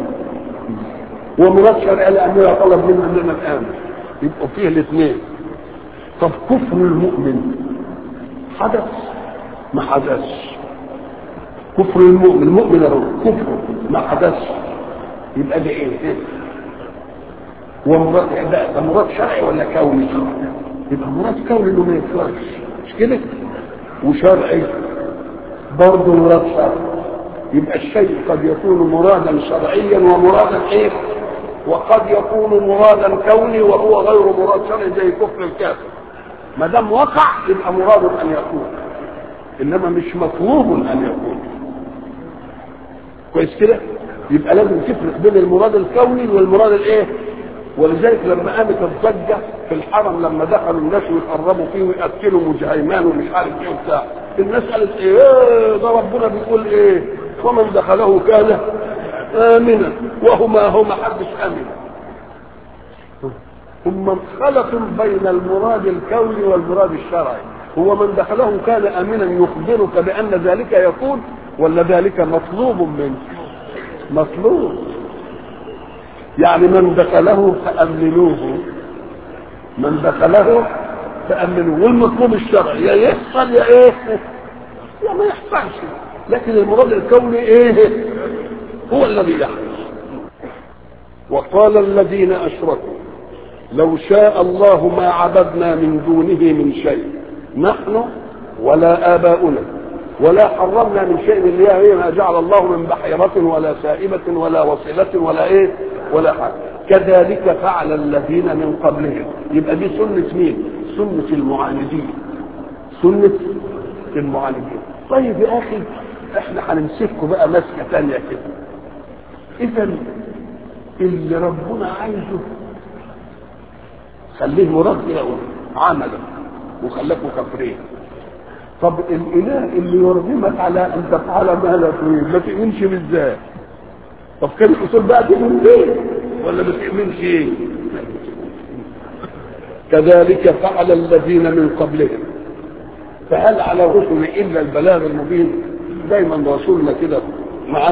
ومراد شرعي لانه طلب منا اننا نامن يبقوا فيه الاثنين طب كفر المؤمن حدث ما حدثش كفر المؤمن المؤمن اهو كفر ما حدثش يبقى ده ايه؟ ومراد ده, ده مراد شرعي ولا كوني؟ يبقى مراد كوني انه ما يكفرش مش كده؟ وشرعي برضه مراد شرعي يبقى الشيء قد يكون مرادا شرعيا ومرادا ايه؟ وقد يكون مرادا كوني وهو غير مراد شرعي زي كفر الكافر ما دام وقع يبقى مراد ان يكون انما مش مطلوب ان يكون كويس كده يبقى لازم تفرق بين المراد الكوني والمراد الايه ولذلك لما قامت الضجه في الحرم لما دخلوا الناس ويقربوا فيه ويقتلوا مجهيمان ومش عارف ايه وبتاع الناس قالت ايه ده ربنا بيقول ايه ومن دخله كان امنا وهما هما حدش امن ثم خلط بين المراد الكوني والمراد الشرعي هو من دخله كان امنا يخبرك بان ذلك يكون ولا ذلك مطلوب منك مطلوب يعني من دخله فامنوه من دخله فامنوه والمطلوب الشرعي يا يحصل يا ايه يا ما يحصلش لكن المراد الكوني ايه هو الذي يحدث وقال الذين اشركوا لو شاء الله ما عبدنا من دونه من شيء نحن ولا آباؤنا ولا حرمنا من شيء اللي هي ما جعل الله من بحيرة ولا سائبة ولا وصلة ولا ايه ولا حاجة كذلك فعل الذين من قبلهم يبقى دي سنة مين سنة المعاندين سنة المعاندين طيب يا اخي احنا هنمسككم بقى مسكة تانية كده اذا اللي ربنا عايزه خليه مراد كده عملا وخلاكوا كافرين طب الاله اللي يرغمك على ان تفعل ما لا تريد ما تؤمنش بالذات طب كان الاصول بقى تؤمن ليه ولا ما تؤمنش ايه كذلك فعل الذين من قبلهم فهل على الرسل الا البلاغ المبين دايما رسولنا كده معاش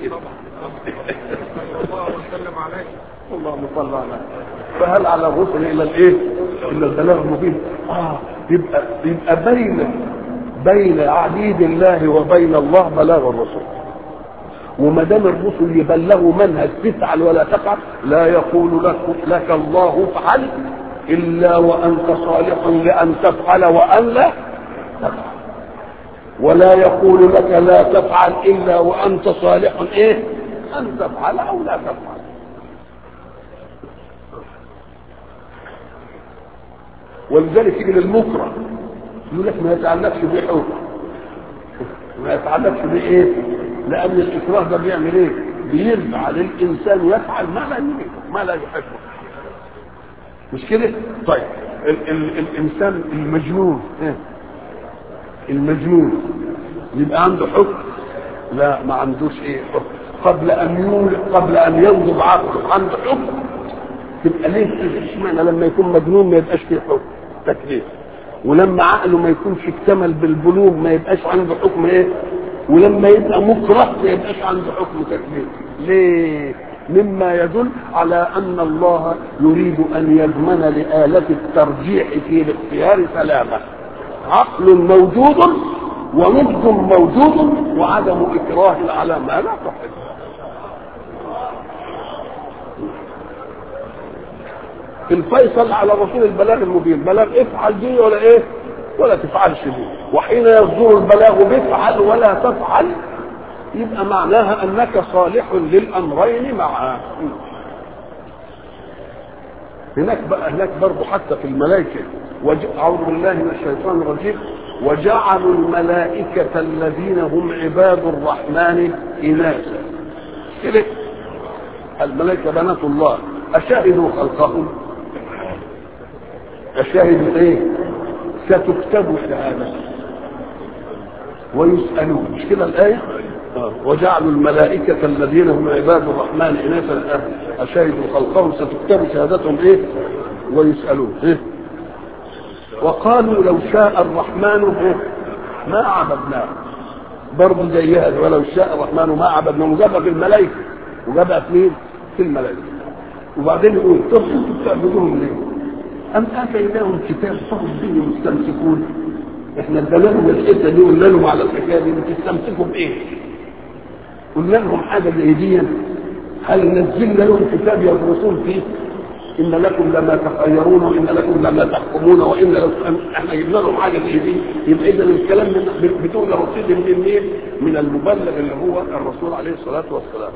اللهم صل على فهل على الرسل الا الايه؟ الا البلاغ المبين اه يبقى يبقى بين بين عبيد الله وبين الله بلاغ الرسل وما دام الرسل يبلغوا منهج تفعل ولا تفعل لا يقول لك لك الله افعل إلا وأنت صالح لأن تفعل وأن لا تفعل ولا يقول لك لا تفعل إلا وأنت صالح إيه أن تفعل أو لا تفعل ولذلك يجي للمكره يقول لك ما يتعلقش بحكم ما يتعلقش بايه؟ لان الاكراه ده بيعمل ايه؟ بيرفع للانسان يفعل ما لا يريده ما لا يحبه مش كده؟ طيب ال ال الانسان المجنون إيه؟ المجنون يبقى عنده حكم لا ما عندوش ايه حكم قبل ان يولد قبل ان ينضج عقله عنده حكم تبقى ليه اشمعنى لما يكون مجنون ما يبقاش فيه حكم تكليف ولما عقله ما يكونش اكتمل بالبلوغ ما يبقاش عنده حكم ايه ولما يبقى مكره ما يبقاش عنده حكم تكليف ليه مما يدل على ان الله يريد ان يضمن لآلة الترجيح في الاختيار سلامة عقل موجود ونضج موجود وعدم اكراه على ما لا تحب الفيصل على رسول البلاغ المبين بلاغ افعل دي ولا ايه ولا تفعلش دي وحين يصدر البلاغ بافعل ولا تفعل يبقى معناها انك صالح للامرين معا هناك بقى هناك برضه حتى في الملائكه اعوذ بالله من الشيطان الرجيم وجعلوا الملائكة الذين هم عباد الرحمن إناثا كده الملائكة بنات الله أشهدوا خلقهم أشهدوا إيه ستكتب شهادة ويسألون مش كده الآية وجعلوا الملائكة الذين هم عباد الرحمن إناثا أشهدوا خلقهم ستكتب شهادتهم إيه ويسألون إيه وقالوا لو شاء الرحمن إيه؟ ما عبدناه برضه زي هذا ولو شاء الرحمن ما عبدناه وجابها في الملائكة وجابها في مين؟ في الملائكة وبعدين يقول طب انتوا بتعبدوهم ليه؟ أم آتيناهم كتاب فهم به مستمسكون احنا اديناهم الحته دي قلنا لهم على الحكايه دي بتستمسكوا بايه؟ قلنا لهم حاجه زي دي هل نزلنا لهم كتاب يدرسون فيه؟ ان لكم لما تخيرون وان لكم لما تحكمون وان لكم احنا جبنا لهم حاجه زي دي يبقى اذا الكلام من بتقول رصيد من مين؟ من المبلغ اللي هو الرسول عليه الصلاه والسلام.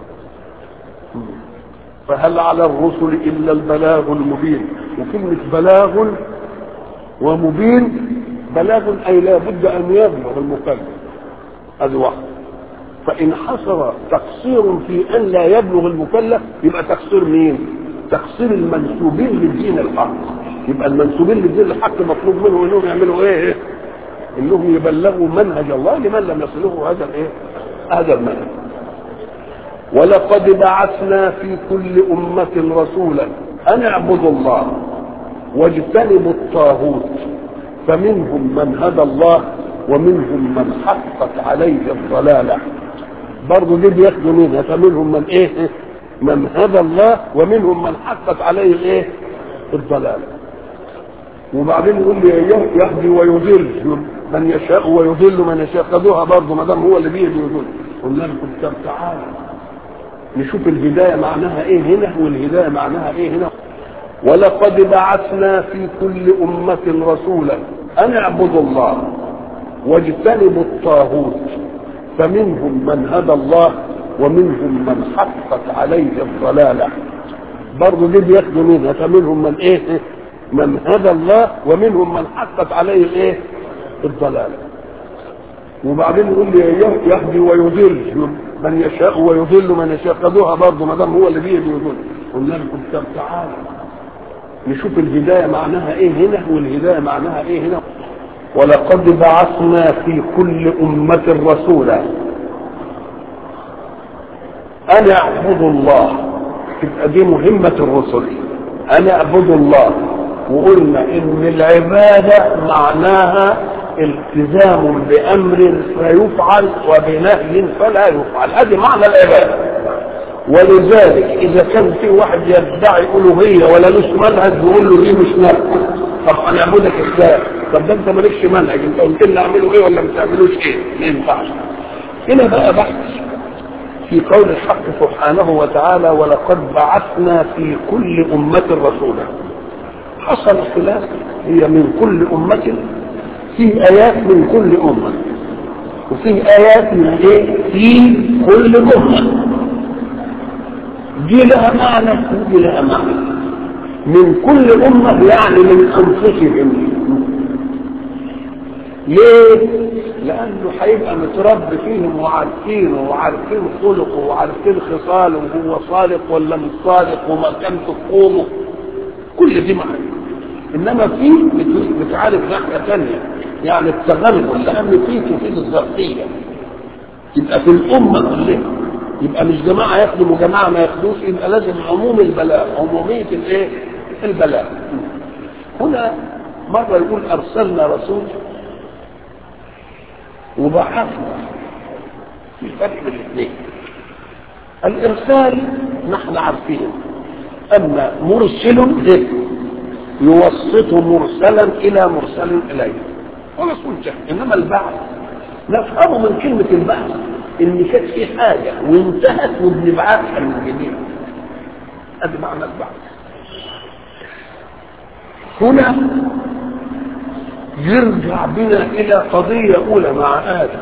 فهل على الرسل الا البلاغ المبين وكلمه بلاغ ومبين بلاغ اي لا بد ان يبلغ المكلف هذا واحد فان حصل تقصير في ان لا يبلغ المكلف يبقى تقصير مين؟ تقصير المنسوبين للدين الحق يبقى المنسوبين للدين الحق مطلوب منهم انهم يعملوا ايه؟ انهم يبلغوا منهج الله لمن لم يصله هذا الايه؟ هذا المنهج ولقد بعثنا في كل أمة رسولا أن اعبدوا الله واجتنبوا الطاغوت فمنهم من هدى الله ومنهم من حقت عليه الضلالة برضه دي بياخدوا منها فمنهم من ايه من هدى الله ومنهم من حقت عليه الايه الضلالة وبعدين يقول لي يهدي ويضل من يشاء ويضل من يشاء خدوها برضه ما دام هو اللي بيهدي ويضل قلنا لكم طب تعالوا نشوف الهدايه معناها ايه هنا والهدايه معناها ايه هنا ولقد بعثنا في كل أمة رسولا أن اعبدوا الله واجتنبوا الطاغوت فمنهم من هدى الله ومنهم من حقت عليه الضلالة برضه دي بياخدوا منها فمنهم من ايه من هدى الله ومنهم من حقت عليه الايه الضلالة وبعدين يقول لي يهدي ويضل من يشاء ويضل من يشاء خدوها برضه ما دام هو اللي بيهدي ويضل قلنا لكم طب تعالوا نشوف الهدايه معناها ايه هنا والهدايه معناها ايه هنا ولقد بعثنا في كل أمة رسولا أن اعبدوا الله تبقى دي مهمة الرسل أن اعبدوا الله وقلنا إن العبادة معناها التزام بأمر فيفعل وبنهي فلا يفعل هذه معنى العبادة ولذلك إذا كان في واحد يدعي ألوهية ولا له منهج يقول له دي مش نافع طب أنا أعبدك إزاي؟ طب ده أنت مالكش منهج أنت قلت لنا أعمله إيه ولا ما تعملوش إيه؟ ما ينفعش هنا بقى بحث في قول الحق سبحانه وتعالى ولقد بعثنا في كل أمة رسولا حصل خلاف هي من كل أمة فيه آيات من كل أمة وفيه آيات من إيه؟ في كل أمة دي لها معنى ودي لها معنى من كل أمة يعني من أنفسهم ليه؟ لأنه هيبقى متربي فيهم وعارفينه وعارفين خلقه وعارفين خصاله وهو صادق ولا مش صادق ومكانته في قومه كل دي معايا إنما في بتعرف ناحية ثانية يعني التغلغل لأن في تفيد الظرفية يبقى في الأمة كلها يبقى مش جماعة يخدموا جماعة ما ياخدوش يبقى لازم عموم البلاغ عمومية الايه؟ البلاغ هنا مرة يقول أرسلنا رسول وبعثنا في فرق بين الاثنين الإرسال نحن عارفين أما مرسل يوسط مرسلا إلى مرسل إليه ورسول جهل إنما البعث نفهمه من كلمة البعث إن كانت في حاجة وانتهت وبنبعثها من جديد هذا معنى البعث هنا يرجع بنا إلى قضية أولى مع آدم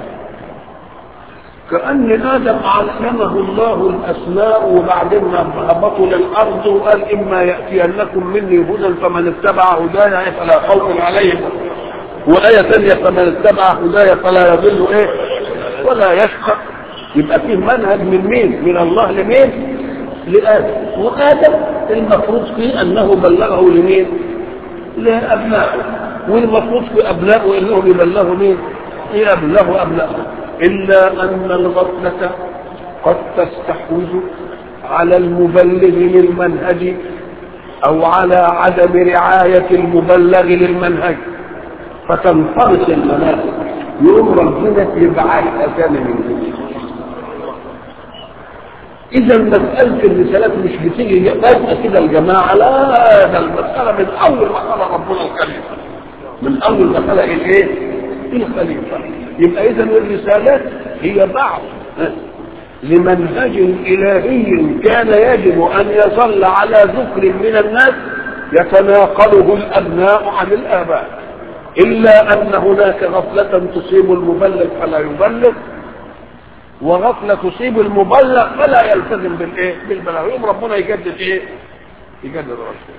كأن آدم علمه الله الأسماء وبعدين هبطوا للأرض وقال إما يأتينكم مني هدى فمن اتبع هدايا فلا خوف عليهم وآية ثانية فمن اتبع هدايا فلا يضل إيه ولا يشقى يبقى فيه منهج من مين؟ من الله لمين؟ لآدم وآدم المفروض فيه أنه بلغه لمين؟ لأبنائه والمفروض في أبنائه إنهم يبلغوا مين؟ يبلغوا أبنائه إلا أن الغفلة قد تستحوذ على المبلغ للمنهج أو على عدم رعاية المبلغ للمنهج فتنفرط المناهج يوم ربنا يبعثها ثاني من جديد إذا مسألة الرسالات مش بتيجي فجأة كده الجماعة لا ده المسألة من أول ما خلق ربنا الخليفة من أول ما خلق الإيه؟ الخليفة يبقى إذا الرسالات هي بعض لمنهج إلهي كان يجب أن يظل على ذكر من الناس يتناقله الأبناء عن الآباء إلا أن هناك غفلة تصيب المبلغ فلا يبلغ وغفلة تصيب المبلغ فلا يلتزم بالايه؟ بالبلاغ يوم ربنا يجدد ايه؟ يجدد رسول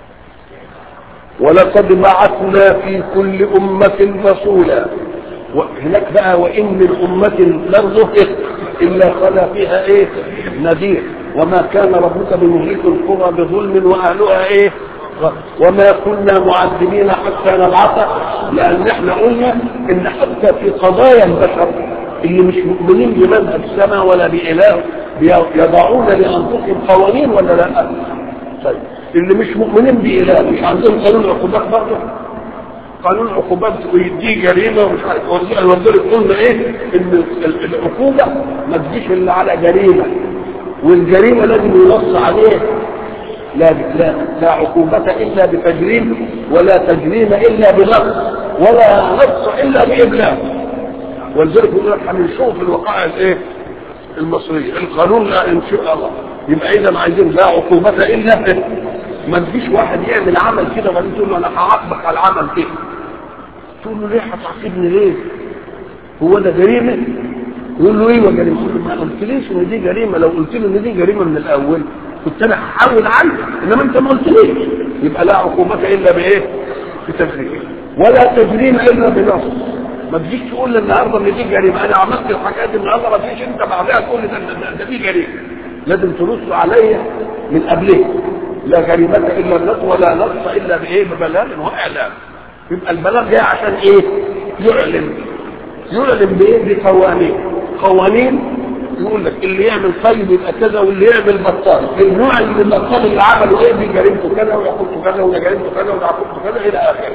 ولقد بعثنا في كل أمة رسولا هناك بقى وإن من أمة برضه إلا خلا فيها إيه؟ نذير وما كان ربك بمهلك القرى بظلم وأهلها إيه؟ وما كنا معذبين حتى نبعث لأن احنا قلنا إن حتى في قضايا البشر اللي مش مؤمنين بمذهب السماء ولا بإله يضعون لأنفسهم قوانين ولا لا؟ طيب اللي مش مؤمنين بإله مش عندهم قانون عقوبات برضه قانون عقوبات ويديه جريمه ومش عارف ولذلك قلنا ايه ان العقوبه ما تجيش الا على جريمه والجريمه لازم ينص عليه لا لا لا عقوبة إلا بتجريم ولا تجريم إلا بنص ولا نص إلا بإبلاغ ولذلك يقول لك هنشوف الوقائع الايه؟ المصرية القانون لا إن شاء الله يبقى إذا عايزين لا عقوبة إلا به ما تجيش واحد يعمل عمل كده وبعدين تقول له أنا هعاقبك على العمل كده تقول له ليه هتعاقبني ليه؟ هو ده جريمة؟ يقول له ايه جريمة؟ يقول له ما قلتليش ان دي جريمة لو قلت له ان دي جريمة من الأول كنت انا هحاول عنه انما انت ما قلتليش يبقى لا عقوبة الا بايه؟ بتجريم ولا تجريم الا بنص ما تجيش تقول لي النهارده ان دي جريمه انا عملت الحكايه دي النهارده ما تجيش انت بعدها تقول لي ده, ده, ده دي جريمه لازم تنص عليا من قبلها لا جريمه الا النص ولا نص الا بايه ببلاغ واعلام يبقى البلاغ جاي عشان ايه يعلن يعلن بايه بقوانين قوانين يقول لك اللي يعمل طيب يبقى كذا واللي يعمل بطال النوع اللي البطال اللي عمله ايه دي جريمته كذا ويعقوبته كذا وده جريمته كذا وده عقوبته كذا الى اخره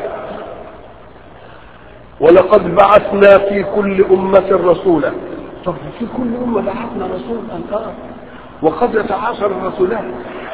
ولقد بعثنا في كل أمة رسولا طب في كل أمة بعثنا رسولا آه وقد يتعاصر الرسولان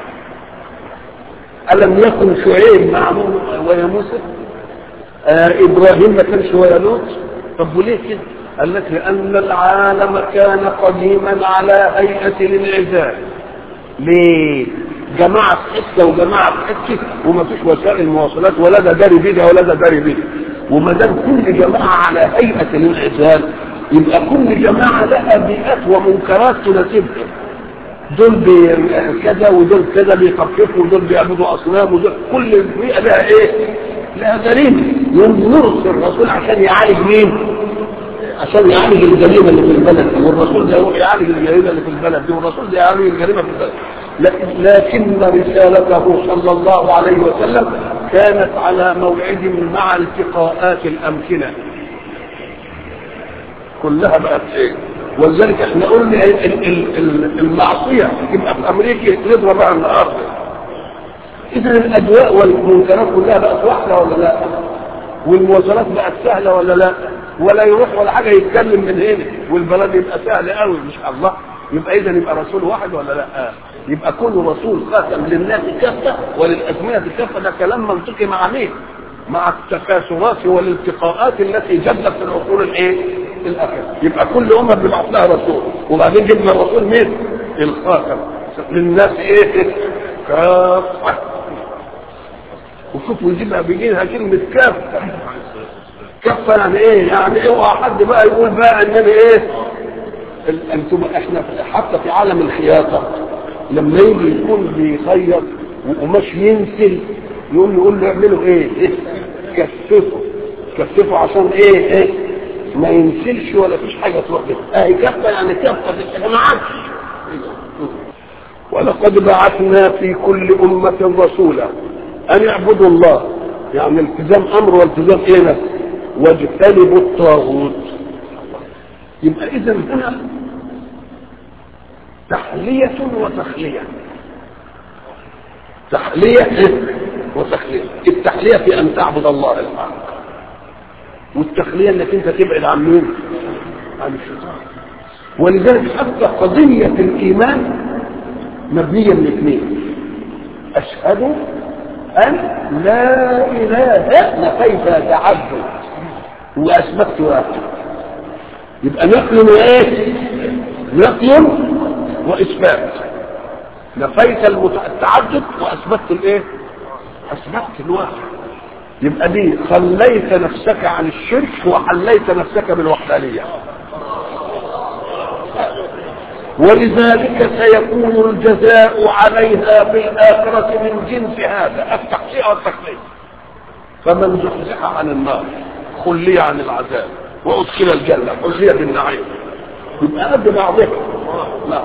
ألم يكن شعيب مع ويا موسى آه إبراهيم ما كانش ويا لوط طب وليه كده قال لك لأن العالم كان قديما على هيئة الانعزال ليه جماعه في حته وجماعه في حته وما فيش وسائل مواصلات ولا ده داري بيدها ولا ده داري بيدها وما دام كل جماعه على هيئه الانعزال يبقى كل جماعه لها بيئات ومنكرات تناسبها دول بي كذا ودول كذا بيخففوا ودول بيعبدوا اصنام ودول كل بيئه لها ايه؟ لها دليل يرسل الرسول عشان يعالج مين؟ عشان يعالج الجريمه اللي في البلد دي والرسول ده يروح يعالج الجريمه اللي في البلد دي والرسول ده يعالج الجريمه في البلد لكن رسالته صلى الله عليه وسلم كانت على موعد مع التقاءات الامكنه كلها بقت ايه ولذلك احنا قلنا المعصيه يبقى في امريكا نضرب بقى النهارده اذا الادواء والمنكرات كلها بقت واحده ولا لا والمواصلات بقت سهله ولا لا ولا يروح ولا حاجه يتكلم من هنا والبلد يبقى سهل قوي مش الله يبقى اذا يبقى رسول واحد ولا لا يبقى كل رسول خاتم للناس كافه وللازمنه كافه ده كلام منطقي مع مين مع التكاثرات والالتقاءات التي جدت في العصور الايه الاخيره يبقى كل امه بنبعث لها رسول وبعدين جبنا الرسول مين الخاتم للناس ايه كافه وشوفوا يجيبها بيجيها كلمه كافه كفه يعني ايه يعني اوعى حد بقى يقول بقى ان انا ايه انتم احنا حتى في عالم الخياطه لما يجي يكون بيخيط وقماش ينسل يقول يقول له اعملوا ايه, إيه؟ كثفوا كثفوا عشان ايه ايه ما ينسلش ولا فيش حاجه تروح كده اهي كفه يعني كفه في ما عادش ولقد بعثنا في كل أمة رسولا أن اعبدوا الله يعني التزام أمر والتزام إيه نفس واجتنبوا الطاغوت يبقى إذا هنا تحلية وتخلية تحلية وتخلية التحلية في أن تعبد الله الحق والتخلية انك انت تبعد عن مين؟ عن الشيطان ولذلك حتى قضية الإيمان مبنية من اثنين أشهد أن لا إله نفيت تعبد وأثبتت واحد يبقى نقل وإيه؟ نقل وإثبات نفيت التعدد وأثبتت الإيه؟ أثبتت الواحد يبقى دي خليت نفسك عن الشرك وحليت نفسك بالوحدانية ولذلك سيكون الجزاء عليها في الآخرة من جنس هذا التحقيق والتكليف فمن زحزح عن النار خلي عن العذاب وأدخل الجنة خلي بالنعيم يبقى قد بعضها لا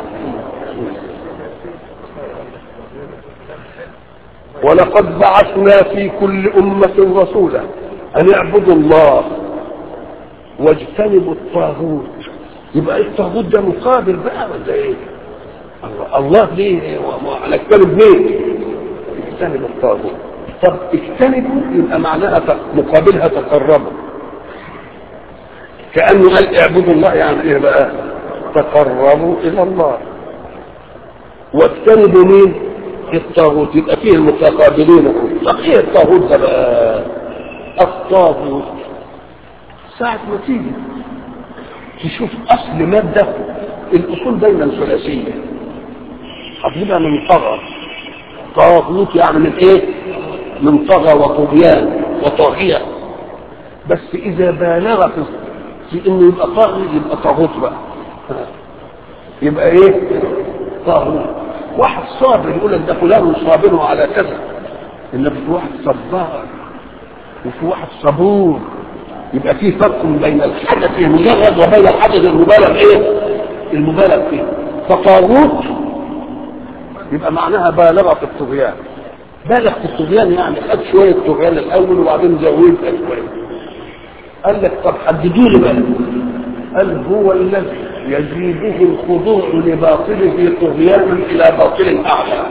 ولقد بعثنا في كل أمة رسولا أن اعبدوا الله واجتنبوا الطاغوت يبقى الطاغوت ده مقابل بقى ولا ايه؟ الله, الله ليه هنجتنب مين؟ اجتنب الطاغوت طب اجتنبوا يبقى معناها مقابلها تقربوا كأنه قال اعبدوا الله يعني ايه بقى؟ تقربوا إلى الله واجتنبوا مين؟ الطاغوت يبقى فيه المتقابلين طب ايه الطاغوت ده بقى؟ الطاغوت ساعة ما تيجي تشوف اصل ماده الاصول دايما ثلاثيه هتجيبها من طغى طاغوت يعني من ايه من طغى وطغيان وطاغيه بس اذا بالغ في في انه يبقى طاغي يبقى طاغوت بقى يبقى ايه طاغوت واحد صابر يقول لك ده فلان صابر على كذا انما في واحد صبار وفي واحد صبور يبقى في فرق بين الحدث المجرد وبين الحدث المبالغ ايه المبالغ فيه فطاغوت يبقى معناها بالغ في الطغيان بالغ في الطغيان يعني خد شويه طغيان الاول وبعدين زودها شويه قال لك طب حددوا لي بقى قال هو الذي يزيده الخضوع لباطله طغيانا الى باطل اعلى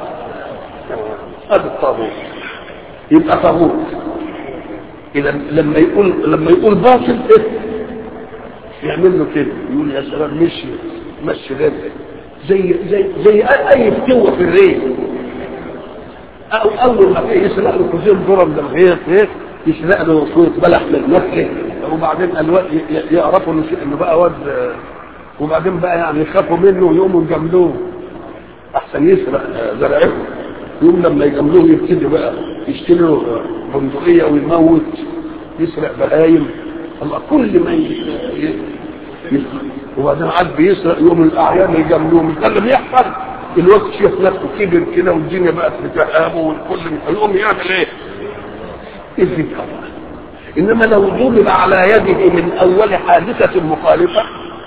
هذا الطاغوت يبقى طاغوت اذا لما يقول لما يقول باطل ايه يعمل له كده يقول يا سلام مشي مشي رجلك زي زي زي اي فتوه في الريف او اول ما فيه يسرق له كوزين درم ده هيك هيك يسرق له شويه بلح من نفسه وبعدين الواد يعرفوا انه بقى واد وبعدين بقى يعني يخافوا منه ويقوموا يجاملوه احسن يسرق زرعهم يوم لما يجاملوه يبتدي بقى يشتري له بندقيه ويموت يسرق بهايم الله كل ما يسرق وبعدين عاد بيسرق يوم الاعيان يجاملوه ده اللي بيحصل الوقت شايف نفسه كبر كده والدنيا بقت بتهابه والكل يقوم يعمل ايه؟ يزيد طبعا انما لو ضرب على يده من اول حادثه مخالفه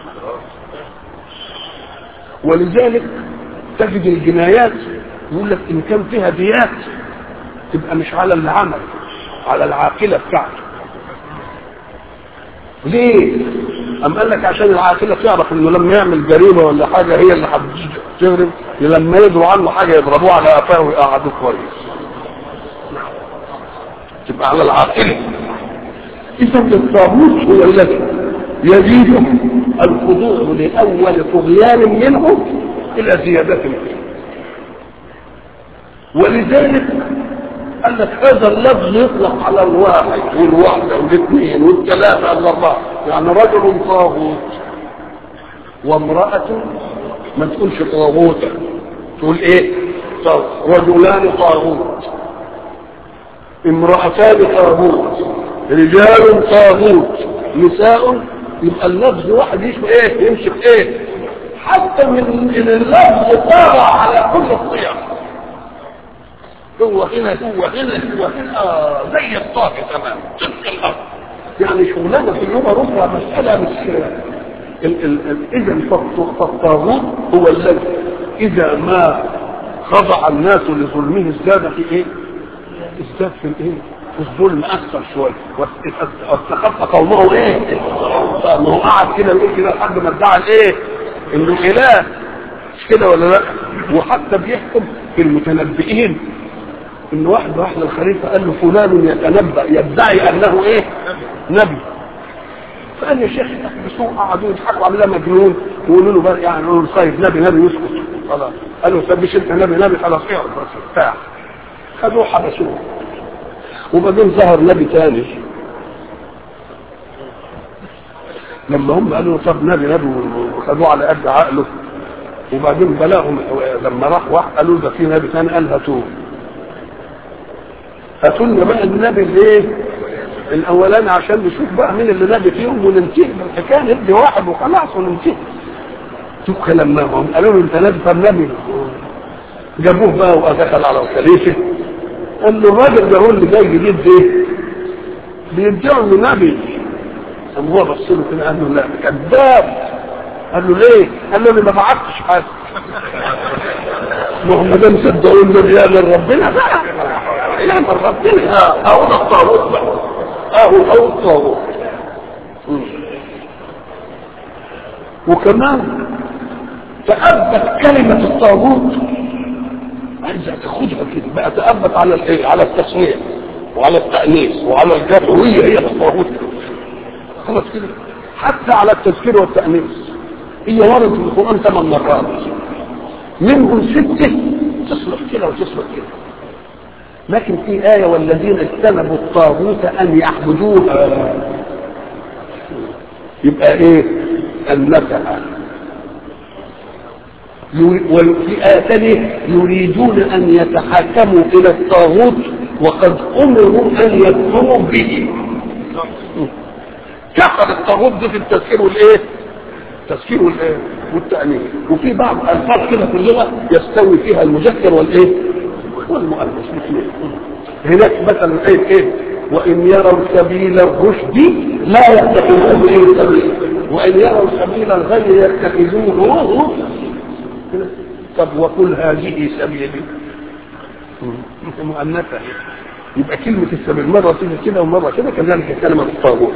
ولذلك تجد الجنايات يقول لك ان كان فيها ديات تبقى مش على اللي عمل على العاقله بتاعته ليه؟ أم قال لك عشان العاقله تعرف انه لما يعمل جريمه ولا حاجه هي اللي هتجرم لما يدروا عنه حاجه يضربوه على قفاه ويقعدوه كويس. تبقى على العاقله. اذا الطاغوت هو الذي يزيد الخضوع لاول طغيان منه الى زياده فيه. ولذلك قال لك هذا اللفظ يطلق على الواحد والواحدة والاثنين والثلاثة والأربعة يعني رجل طاغوت وامرأة ما تقولش طاغوتة تقول ايه رجلان طاغوت امرأتان طاغوت رجال طاغوت نساء يبقى اللفظ واحد يشبه ايه يمشي في ايه حتى من اللفظ طاغى على كل الصيغ هو هنا هو هنا هو هنا آه زي الطاقة تمام تلك الأرض يعني شغلانة في اللغة ربع مسألة مش إذا فالطاغوت هو الذي إذا ما خضع الناس لظلمه ازداد في إيه؟ ازداد في الإيه؟ في الظلم أكثر شوية واستخف قومه إيه؟ ما هو قعد كده يقول كده لحد ما ادعى الإيه؟ إنه إله مش كده ولا لا؟ وحتى بيحكم في المتنبئين ان واحد راح للخليفه قال له فلان يتنبا يدعي انه ايه؟ نبي فقال يا شيخ بسوء قعدوا يضحكوا على مجنون ويقولوا له بقى يعني يقولوا له طيب نبي نبي يسكت خلاص قال له طب مش انت نبي نبي خلاص اقعد بس بتاع خدوه حبسوه وبعدين ظهر نبي ثاني لما هم قالوا له طب نبي نبي وخدوه على قد عقله وبعدين بلاهم لما راح واحد قالوا له ده في نبي ثاني قال هاتوه هاتوا لنا بقى النبي الايه الاولاني عشان نشوف بقى مين اللي نبي فيهم وننتهي بالحكايه ندي واحد وخلاص وننتهي شوف كلامهم قالوا له انت نبي طب نبي جابوه بقى ودخل على الخليفه قال له الراجل ده هو اللي جاي جديد ده بيدعوا له نبي قام هو بص له كده قال له لا كذاب قال له ليه؟ قال له انا ما بعتش حاجه ما هم ده مصدقوا انه بيعمل ربنا بقى يعمل ربنا اهو ده الطاغوت بقى اهو اهو الطاغوت وكمان تأبت كلمة الطاغوت عايزة تاخدها كده بقى تأبت على الايه؟ على التصنيع وعلى التأنيث وعلى الجرح وهي هي الطاغوت خلاص كده حتى على التذكير والتأنيث هي وردت في القرآن ثمان مرات منهم ستة تصلح كده وتصلح كده لكن في آية والذين اجتنبوا الطاغوت أن يعبدوها يبقى إيه؟ النفع وفي آية ثانية يريدون أن يتحاكموا إلى الطاغوت وقد أمروا أن يكفروا به كفر الطاغوت ده في التذكير والإيه؟ التذكير والايه والتأنيث وفي بعض الفاظ كده في اللغه يستوي فيها المذكر والايه والمؤنث الاثنين هناك مثلا ايه ايه وان يروا سبيل الرشد لا يتخذوه ايه سبيل وان يروا سبيل الغي يتخذوه طب وقل هذه سبيلي مؤنثه يبقى كلمة السبيل مرة تيجي كده ومرة كده كذلك كلمة الطاغوت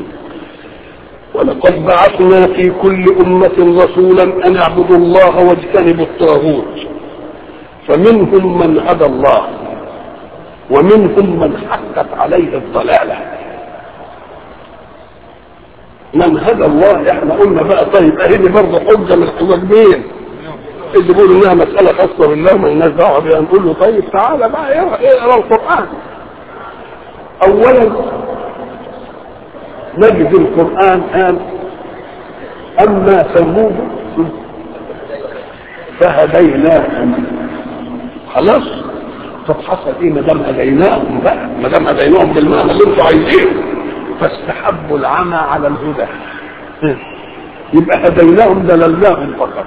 ولقد بعثنا في كل أمة رسولا أن اعبدوا الله واجتنبوا الطاغوت فمنهم من هدى الله ومنهم من حقت عليه الضلالة من هدى الله احنا قلنا بقى طيب اهي برضه حجة من الحجاجين اللي بيقولوا انها مسألة خاصة بالله ما لناش دعوة بها نقول له طيب تعالى بقى اقرا القرآن أولا نجد القرآن قال أما ثمود فهديناهم خلاص طب حصل ايه ما دام هديناهم بقى ما دام هديناهم بالمعنى اللي انتوا عايزينه فاستحبوا العمى على الهدى يبقى هديناهم دللناهم فقط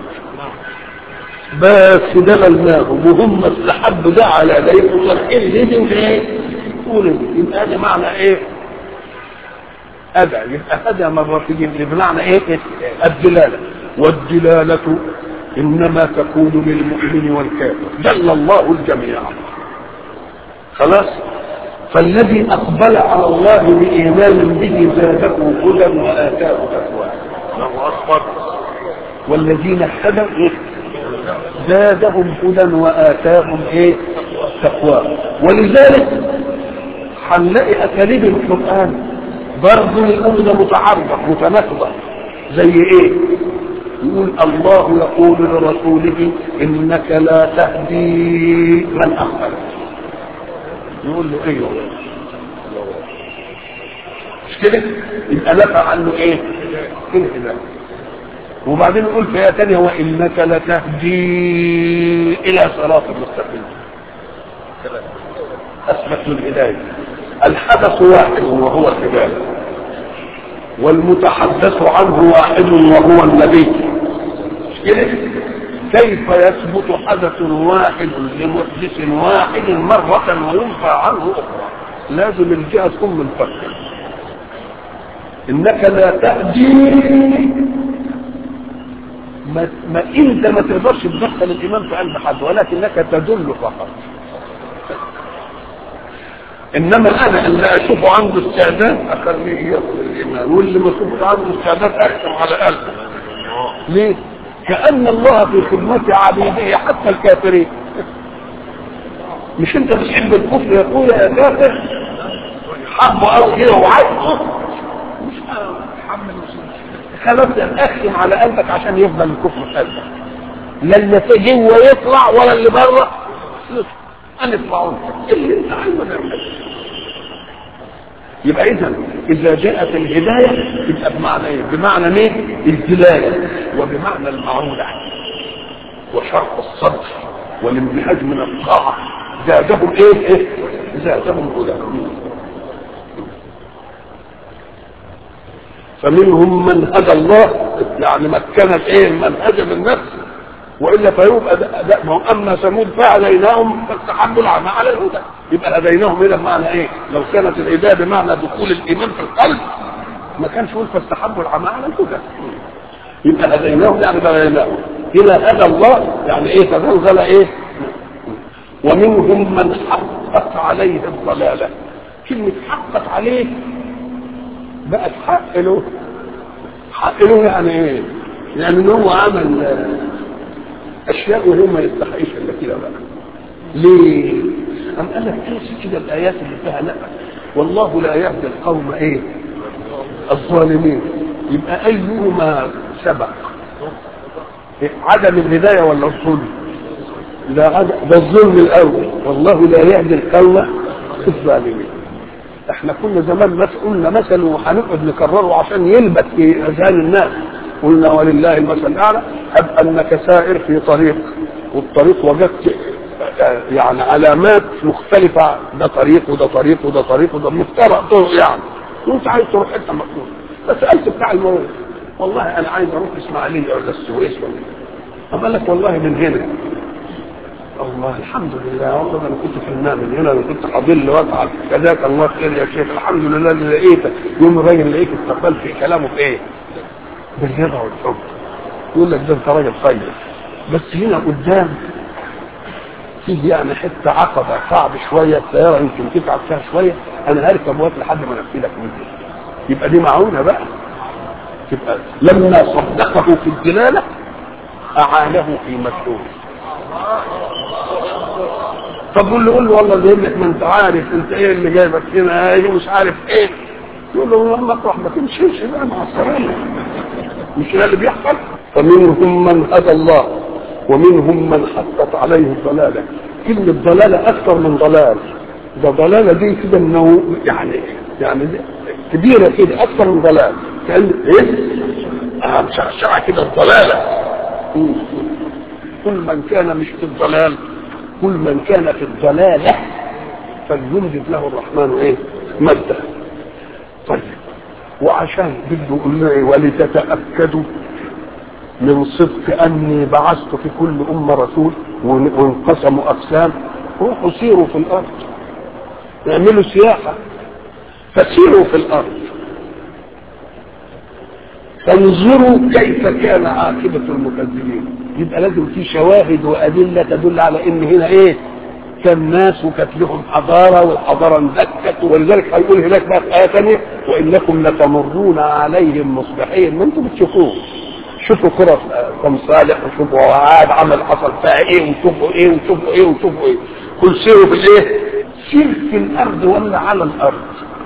بس دللناهم وهم استحبوا ده على ده يبقوا صالحين ليه ايه؟ قول يبقى هذا معنى ايه؟ أدى يبقى هذا مرتين بمعنى ايه؟ الدلالة والدلالة إنما تكون للمؤمن والكافر دل الله الجميع خلاص فالذي أقبل على الله بإيمان به زاده هدى وآتاه تقوى الله أكبر والذين اهتدوا زادهم هدى وآتاهم إيه تقوى ولذلك هنلاقي أساليب القرآن برضه يقول ده متعارضة متناقضة زي إيه؟ يقول الله يقول لرسوله إنك لا تهدي من أحببت يقول له ايه مش كده يبقى نفع عنه ايه الهدايه وبعدين يقول في ايه ثانيه وانك لتهدي الى صراط مستقيم اثبت الهدايه الحدث واحد وهو الهدايه والمتحدث عنه واحد وهو النبي مش كده كيف يثبت حدث واحد لمحدث واحد مرة وينفى عنه أخرى لازم الجهة تكون منفكة إنك لا تهدي ما, ما أنت ما تقدرش تدخل الإيمان في قلب حد ولكنك تدل فقط انما انا اللي اشوفه عنده استعداد اخليه يدخل الايمان واللي ما اشوفه عنده استعداد اختم على قلبه ليه؟ كأن الله في خدمة عبيده حتى الكافرين مش انت بتحب الكفر يقول يا كافر حبه قوي كده وعايزه مش خلاص اختم على قلبك عشان يفضل الكفر في قلبك لا اللي في جوه يطلع ولا اللي بره انا اطلعون اللي انت عايزه نعمله يبقى اذا اذا جاءت الهدايه يبقى بمعنى ايه؟ بمعنى ايه؟ الدلاله وبمعنى المعونه وشرح الصدر والانبهاج من الطاعه زادهم ايه؟ ايه؟ زادهم هدى فمنهم من هدى الله يعني مكنت ايه المنهج من نفسه والا فيبقى ده, ده ما هو اما ثمود فهديناهم فاستحبوا العمى على الهدى يبقى هديناهم الى بمعنى ايه؟ لو كانت الهدايه بمعنى دخول الايمان في القلب ما كانش يقول فاستحبوا العمى على الهدى يبقى هديناهم يعني بغيناهم هنا هدى الله يعني ايه تزلزل ايه؟ ومنهم من حقت عليه الضلاله كلمه حقت عليه بقت حق له حق له يعني ايه؟ يعني ان هو عمل اشياء وهو ما يستحقش الا كده بقى ليه ام قال لك تنسى كده الايات اللي فيها لا والله لا يهدي القوم ايه الظالمين يبقى ايهما سبق إيه؟ عدم الهدايه ولا الظلم لا عدم ده الظلم الاول والله لا يهدي القوم الظالمين احنا كنا زمان بس قلنا مثل وهنقعد نكرره عشان يلبس في اذهان الناس قلنا ولله المثل الاعلى هب انك سائر في طريق والطريق وجدت يعني علامات مختلفة ده طريق وده طريق وده طريق وده مفترق طرق يعني وانت عايز تروح حته مقصود فسالت بتاع المواد والله انا عايز اروح اسماعيليه ولا السويس ولا قال لك والله من هنا الله الحمد لله والله انا كنت فنان من هنا انا كنت حاضر واتعب كذاك الله خير يا شيخ الحمد لله اللي لقيتك يوم الراجل لقيت استقبلت في كلامه في ايه؟ بالرضا والحب يقول لك ده انت راجل طيب بس هنا قدام فيه يعني حته عقبه صعب شويه السياره يمكن تتعب فيها شويه انا هركب وقت لحد ما انفذك منه يبقى دي معونه بقى تبقى لما صدقه في الدلاله اعانه في مسلوب طب قول له قول له والله زي لك ما انت عارف انت ايه اللي جايبك هنا ايه مش عارف ايه يقول له لما اطرح ما تمشيش بقى مع السلامه مش ده اللي بيحصل فمنهم من هدى الله ومنهم من حقت عليه الضلاله كلمه ضلاله اكثر من ضلال ده ضلاله دي كده انه يعني يعني كبيره كده اكثر من ضلال كان ايه؟ آه مشعشعه كده الضلاله كل من كان مش في الضلال كل من كان في الضلاله فليمدد له الرحمن ايه مدا طيب وعشان بده يقول لنا إيه؟ ولتتاكدوا من صدق اني بعثت في كل امه رسول ون- وانقسموا اقسام روحوا سيروا في الارض اعملوا سياحه فسيروا في الارض فانظروا كيف كان عاقبة المكذبين يبقى لازم في شواهد وأدلة تدل على إن هنا إيه كان ناس وكانت لهم حضارة والحضارة انذكت ولذلك هيقول هناك بقى في آية ثانية وإنكم لتمرون عليهم مصبحين ما أنتم بتشوفوه شوفوا كرة قوم صالح وشوفوا عاد عمل حصل فيها ايه وشوفوا ايه وشوفوا ايه وشوفوا ايه كل سيروا في الايه؟ سير في الارض ولا على الارض؟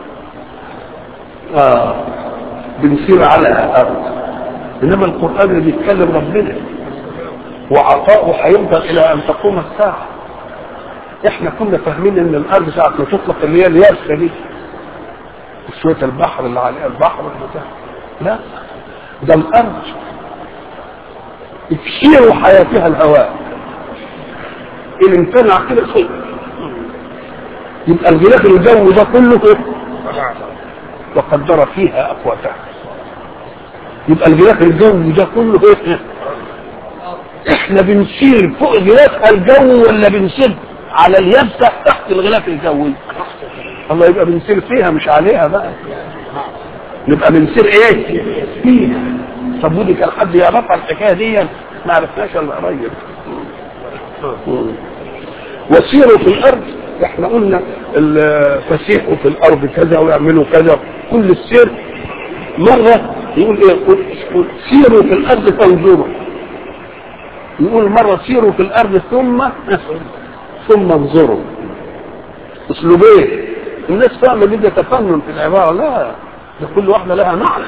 اه بنسير على الارض انما القران اللي بيتكلم ربنا وعطاؤه هيفضل الى ان تقوم الساعه احنا كنا فاهمين ان الارض ساعه ما تطلق اللي هي اليابسه دي شويه البحر اللي عليها البحر والبتاع لا ده الارض تكسير حياتها الهواء ان امتنع كده خير يبقى الغلاف الجوي ده كله إيه؟ وقدر فيها اقواتها يبقى الغلاف الجوي ده كله ايه احنا بنسير فوق غلاف الجو ولا بنسير على اليابسه تحت الغلاف الجوي الله يبقى بنسير فيها مش عليها بقى نبقى بنسير ايه فيها طب ودي كان حد يعرفها الحكايه دي ما عرفناش الا قريب وسيروا في الارض احنا قلنا ال- فسيحوا في الارض كذا ويعملوا كذا كل السير مره يقول ايه قل- قل سيروا في الارض فانظروا يقول مره سيروا في الارض ثم ثم انظروا اسلوبين الناس فاهمه دي ده تفنن في العباره لا ده كل واحده لها معنى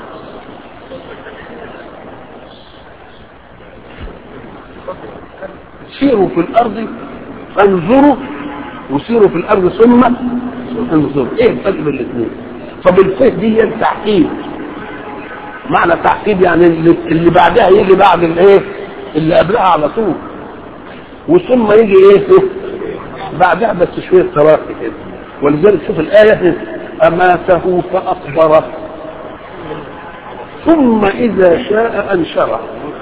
سيروا في الارض انظروا وسيروا في الارض ثم انظروا ايه الفرق بين الاثنين طب الفه دي هي التعقيد معنى تعقيد يعني اللي, اللي بعدها يجي بعد الايه اللي قبلها على طول وثم يجي ايه بعدها بس شويه تراخي كده ولذلك شوف الايه اماته فاقبره ثم اذا شاء انشره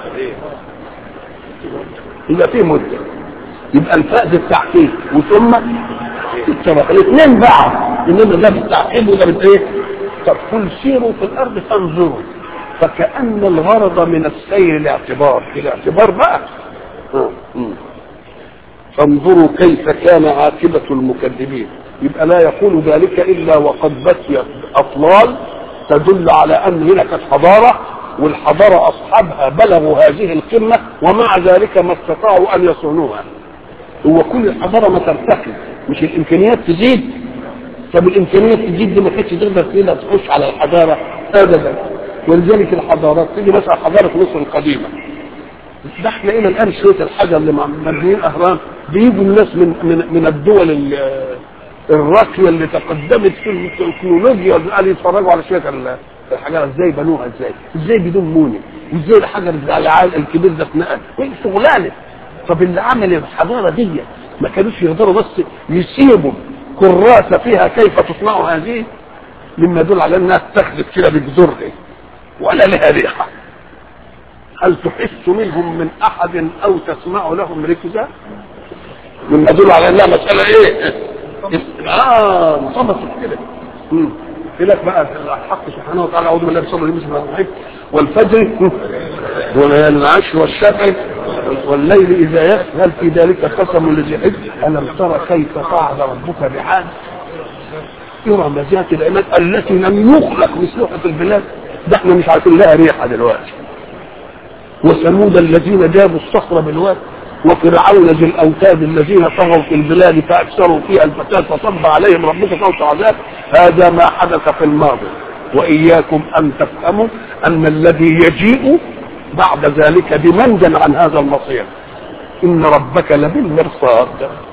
يبقى فيه مده يبقى الفاء ده التعقيد وثم التراخي الاثنين بعض انما ده بالتعقيد وده بالايه طب قل سيروا في الارض فانظروا فكأن الغرض من السير الاعتبار الاعتبار بقى آه. مم. فانظروا كيف كان عاقبة المكذبين يبقى لا يقول ذلك إلا وقد بكيت أطلال تدل على أن هنا كانت حضارة والحضارة أصحابها بلغوا هذه القمة ومع ذلك ما استطاعوا أن يصونوها هو كل الحضارة ما ترتقي مش الإمكانيات تزيد طب الإمكانيات تزيد دي ما كانتش تقدر تقدر تخش على الحضارة أبدا ولذلك الحضارات تيجي مثلا حضارة مصر القديمة ده احنا الى الان شويه الحجر اللي مبنيين اهرام بيجوا الناس من من من الدول ال- الراقيه اللي تقدمت في التكنولوجيا قال يتفرجوا على شويه ال- الحجر ازاي بنوها ازاي ازاي بدون موني وازاي الحجر بتاع العال الكبير ده اتنقل ايه شغلانه طب اللي عمل الحضاره دي ما كانوش يقدروا بس يسيبوا كراسه فيها كيف تصنع هذه مما يدل على انها اتخذت كده بجذورها ولا لها ريحه هل تحس منهم من احد او تسمع لهم ركزا مما يدل على انها مساله ايه اه مصمت كده مم. يقول لك بقى الحق سبحانه وتعالى اعوذ بالله بسم الله الرحمن الرحيم والفجر وليالي العشر والشفع والليل اذا يسر هل في ذلك قسم لذي حجر الم ترى كيف فعل ربك بعاد إرم ذات العماد التي لم يخلق مثلها في البلاد ده احنا مش عارفين لها ريحه دلوقتي وثمود الذين جابوا الصخر بالواد وفرعون ذي الاوتاد الذين طغوا في البلاد فاكثروا فيها الفساد فصب عليهم ربك صوت عذاب هذا ما حدث في الماضي واياكم ان تفهموا ان الذي يجيء بعد ذلك بمنجا عن هذا المصير ان ربك لبالمرصاد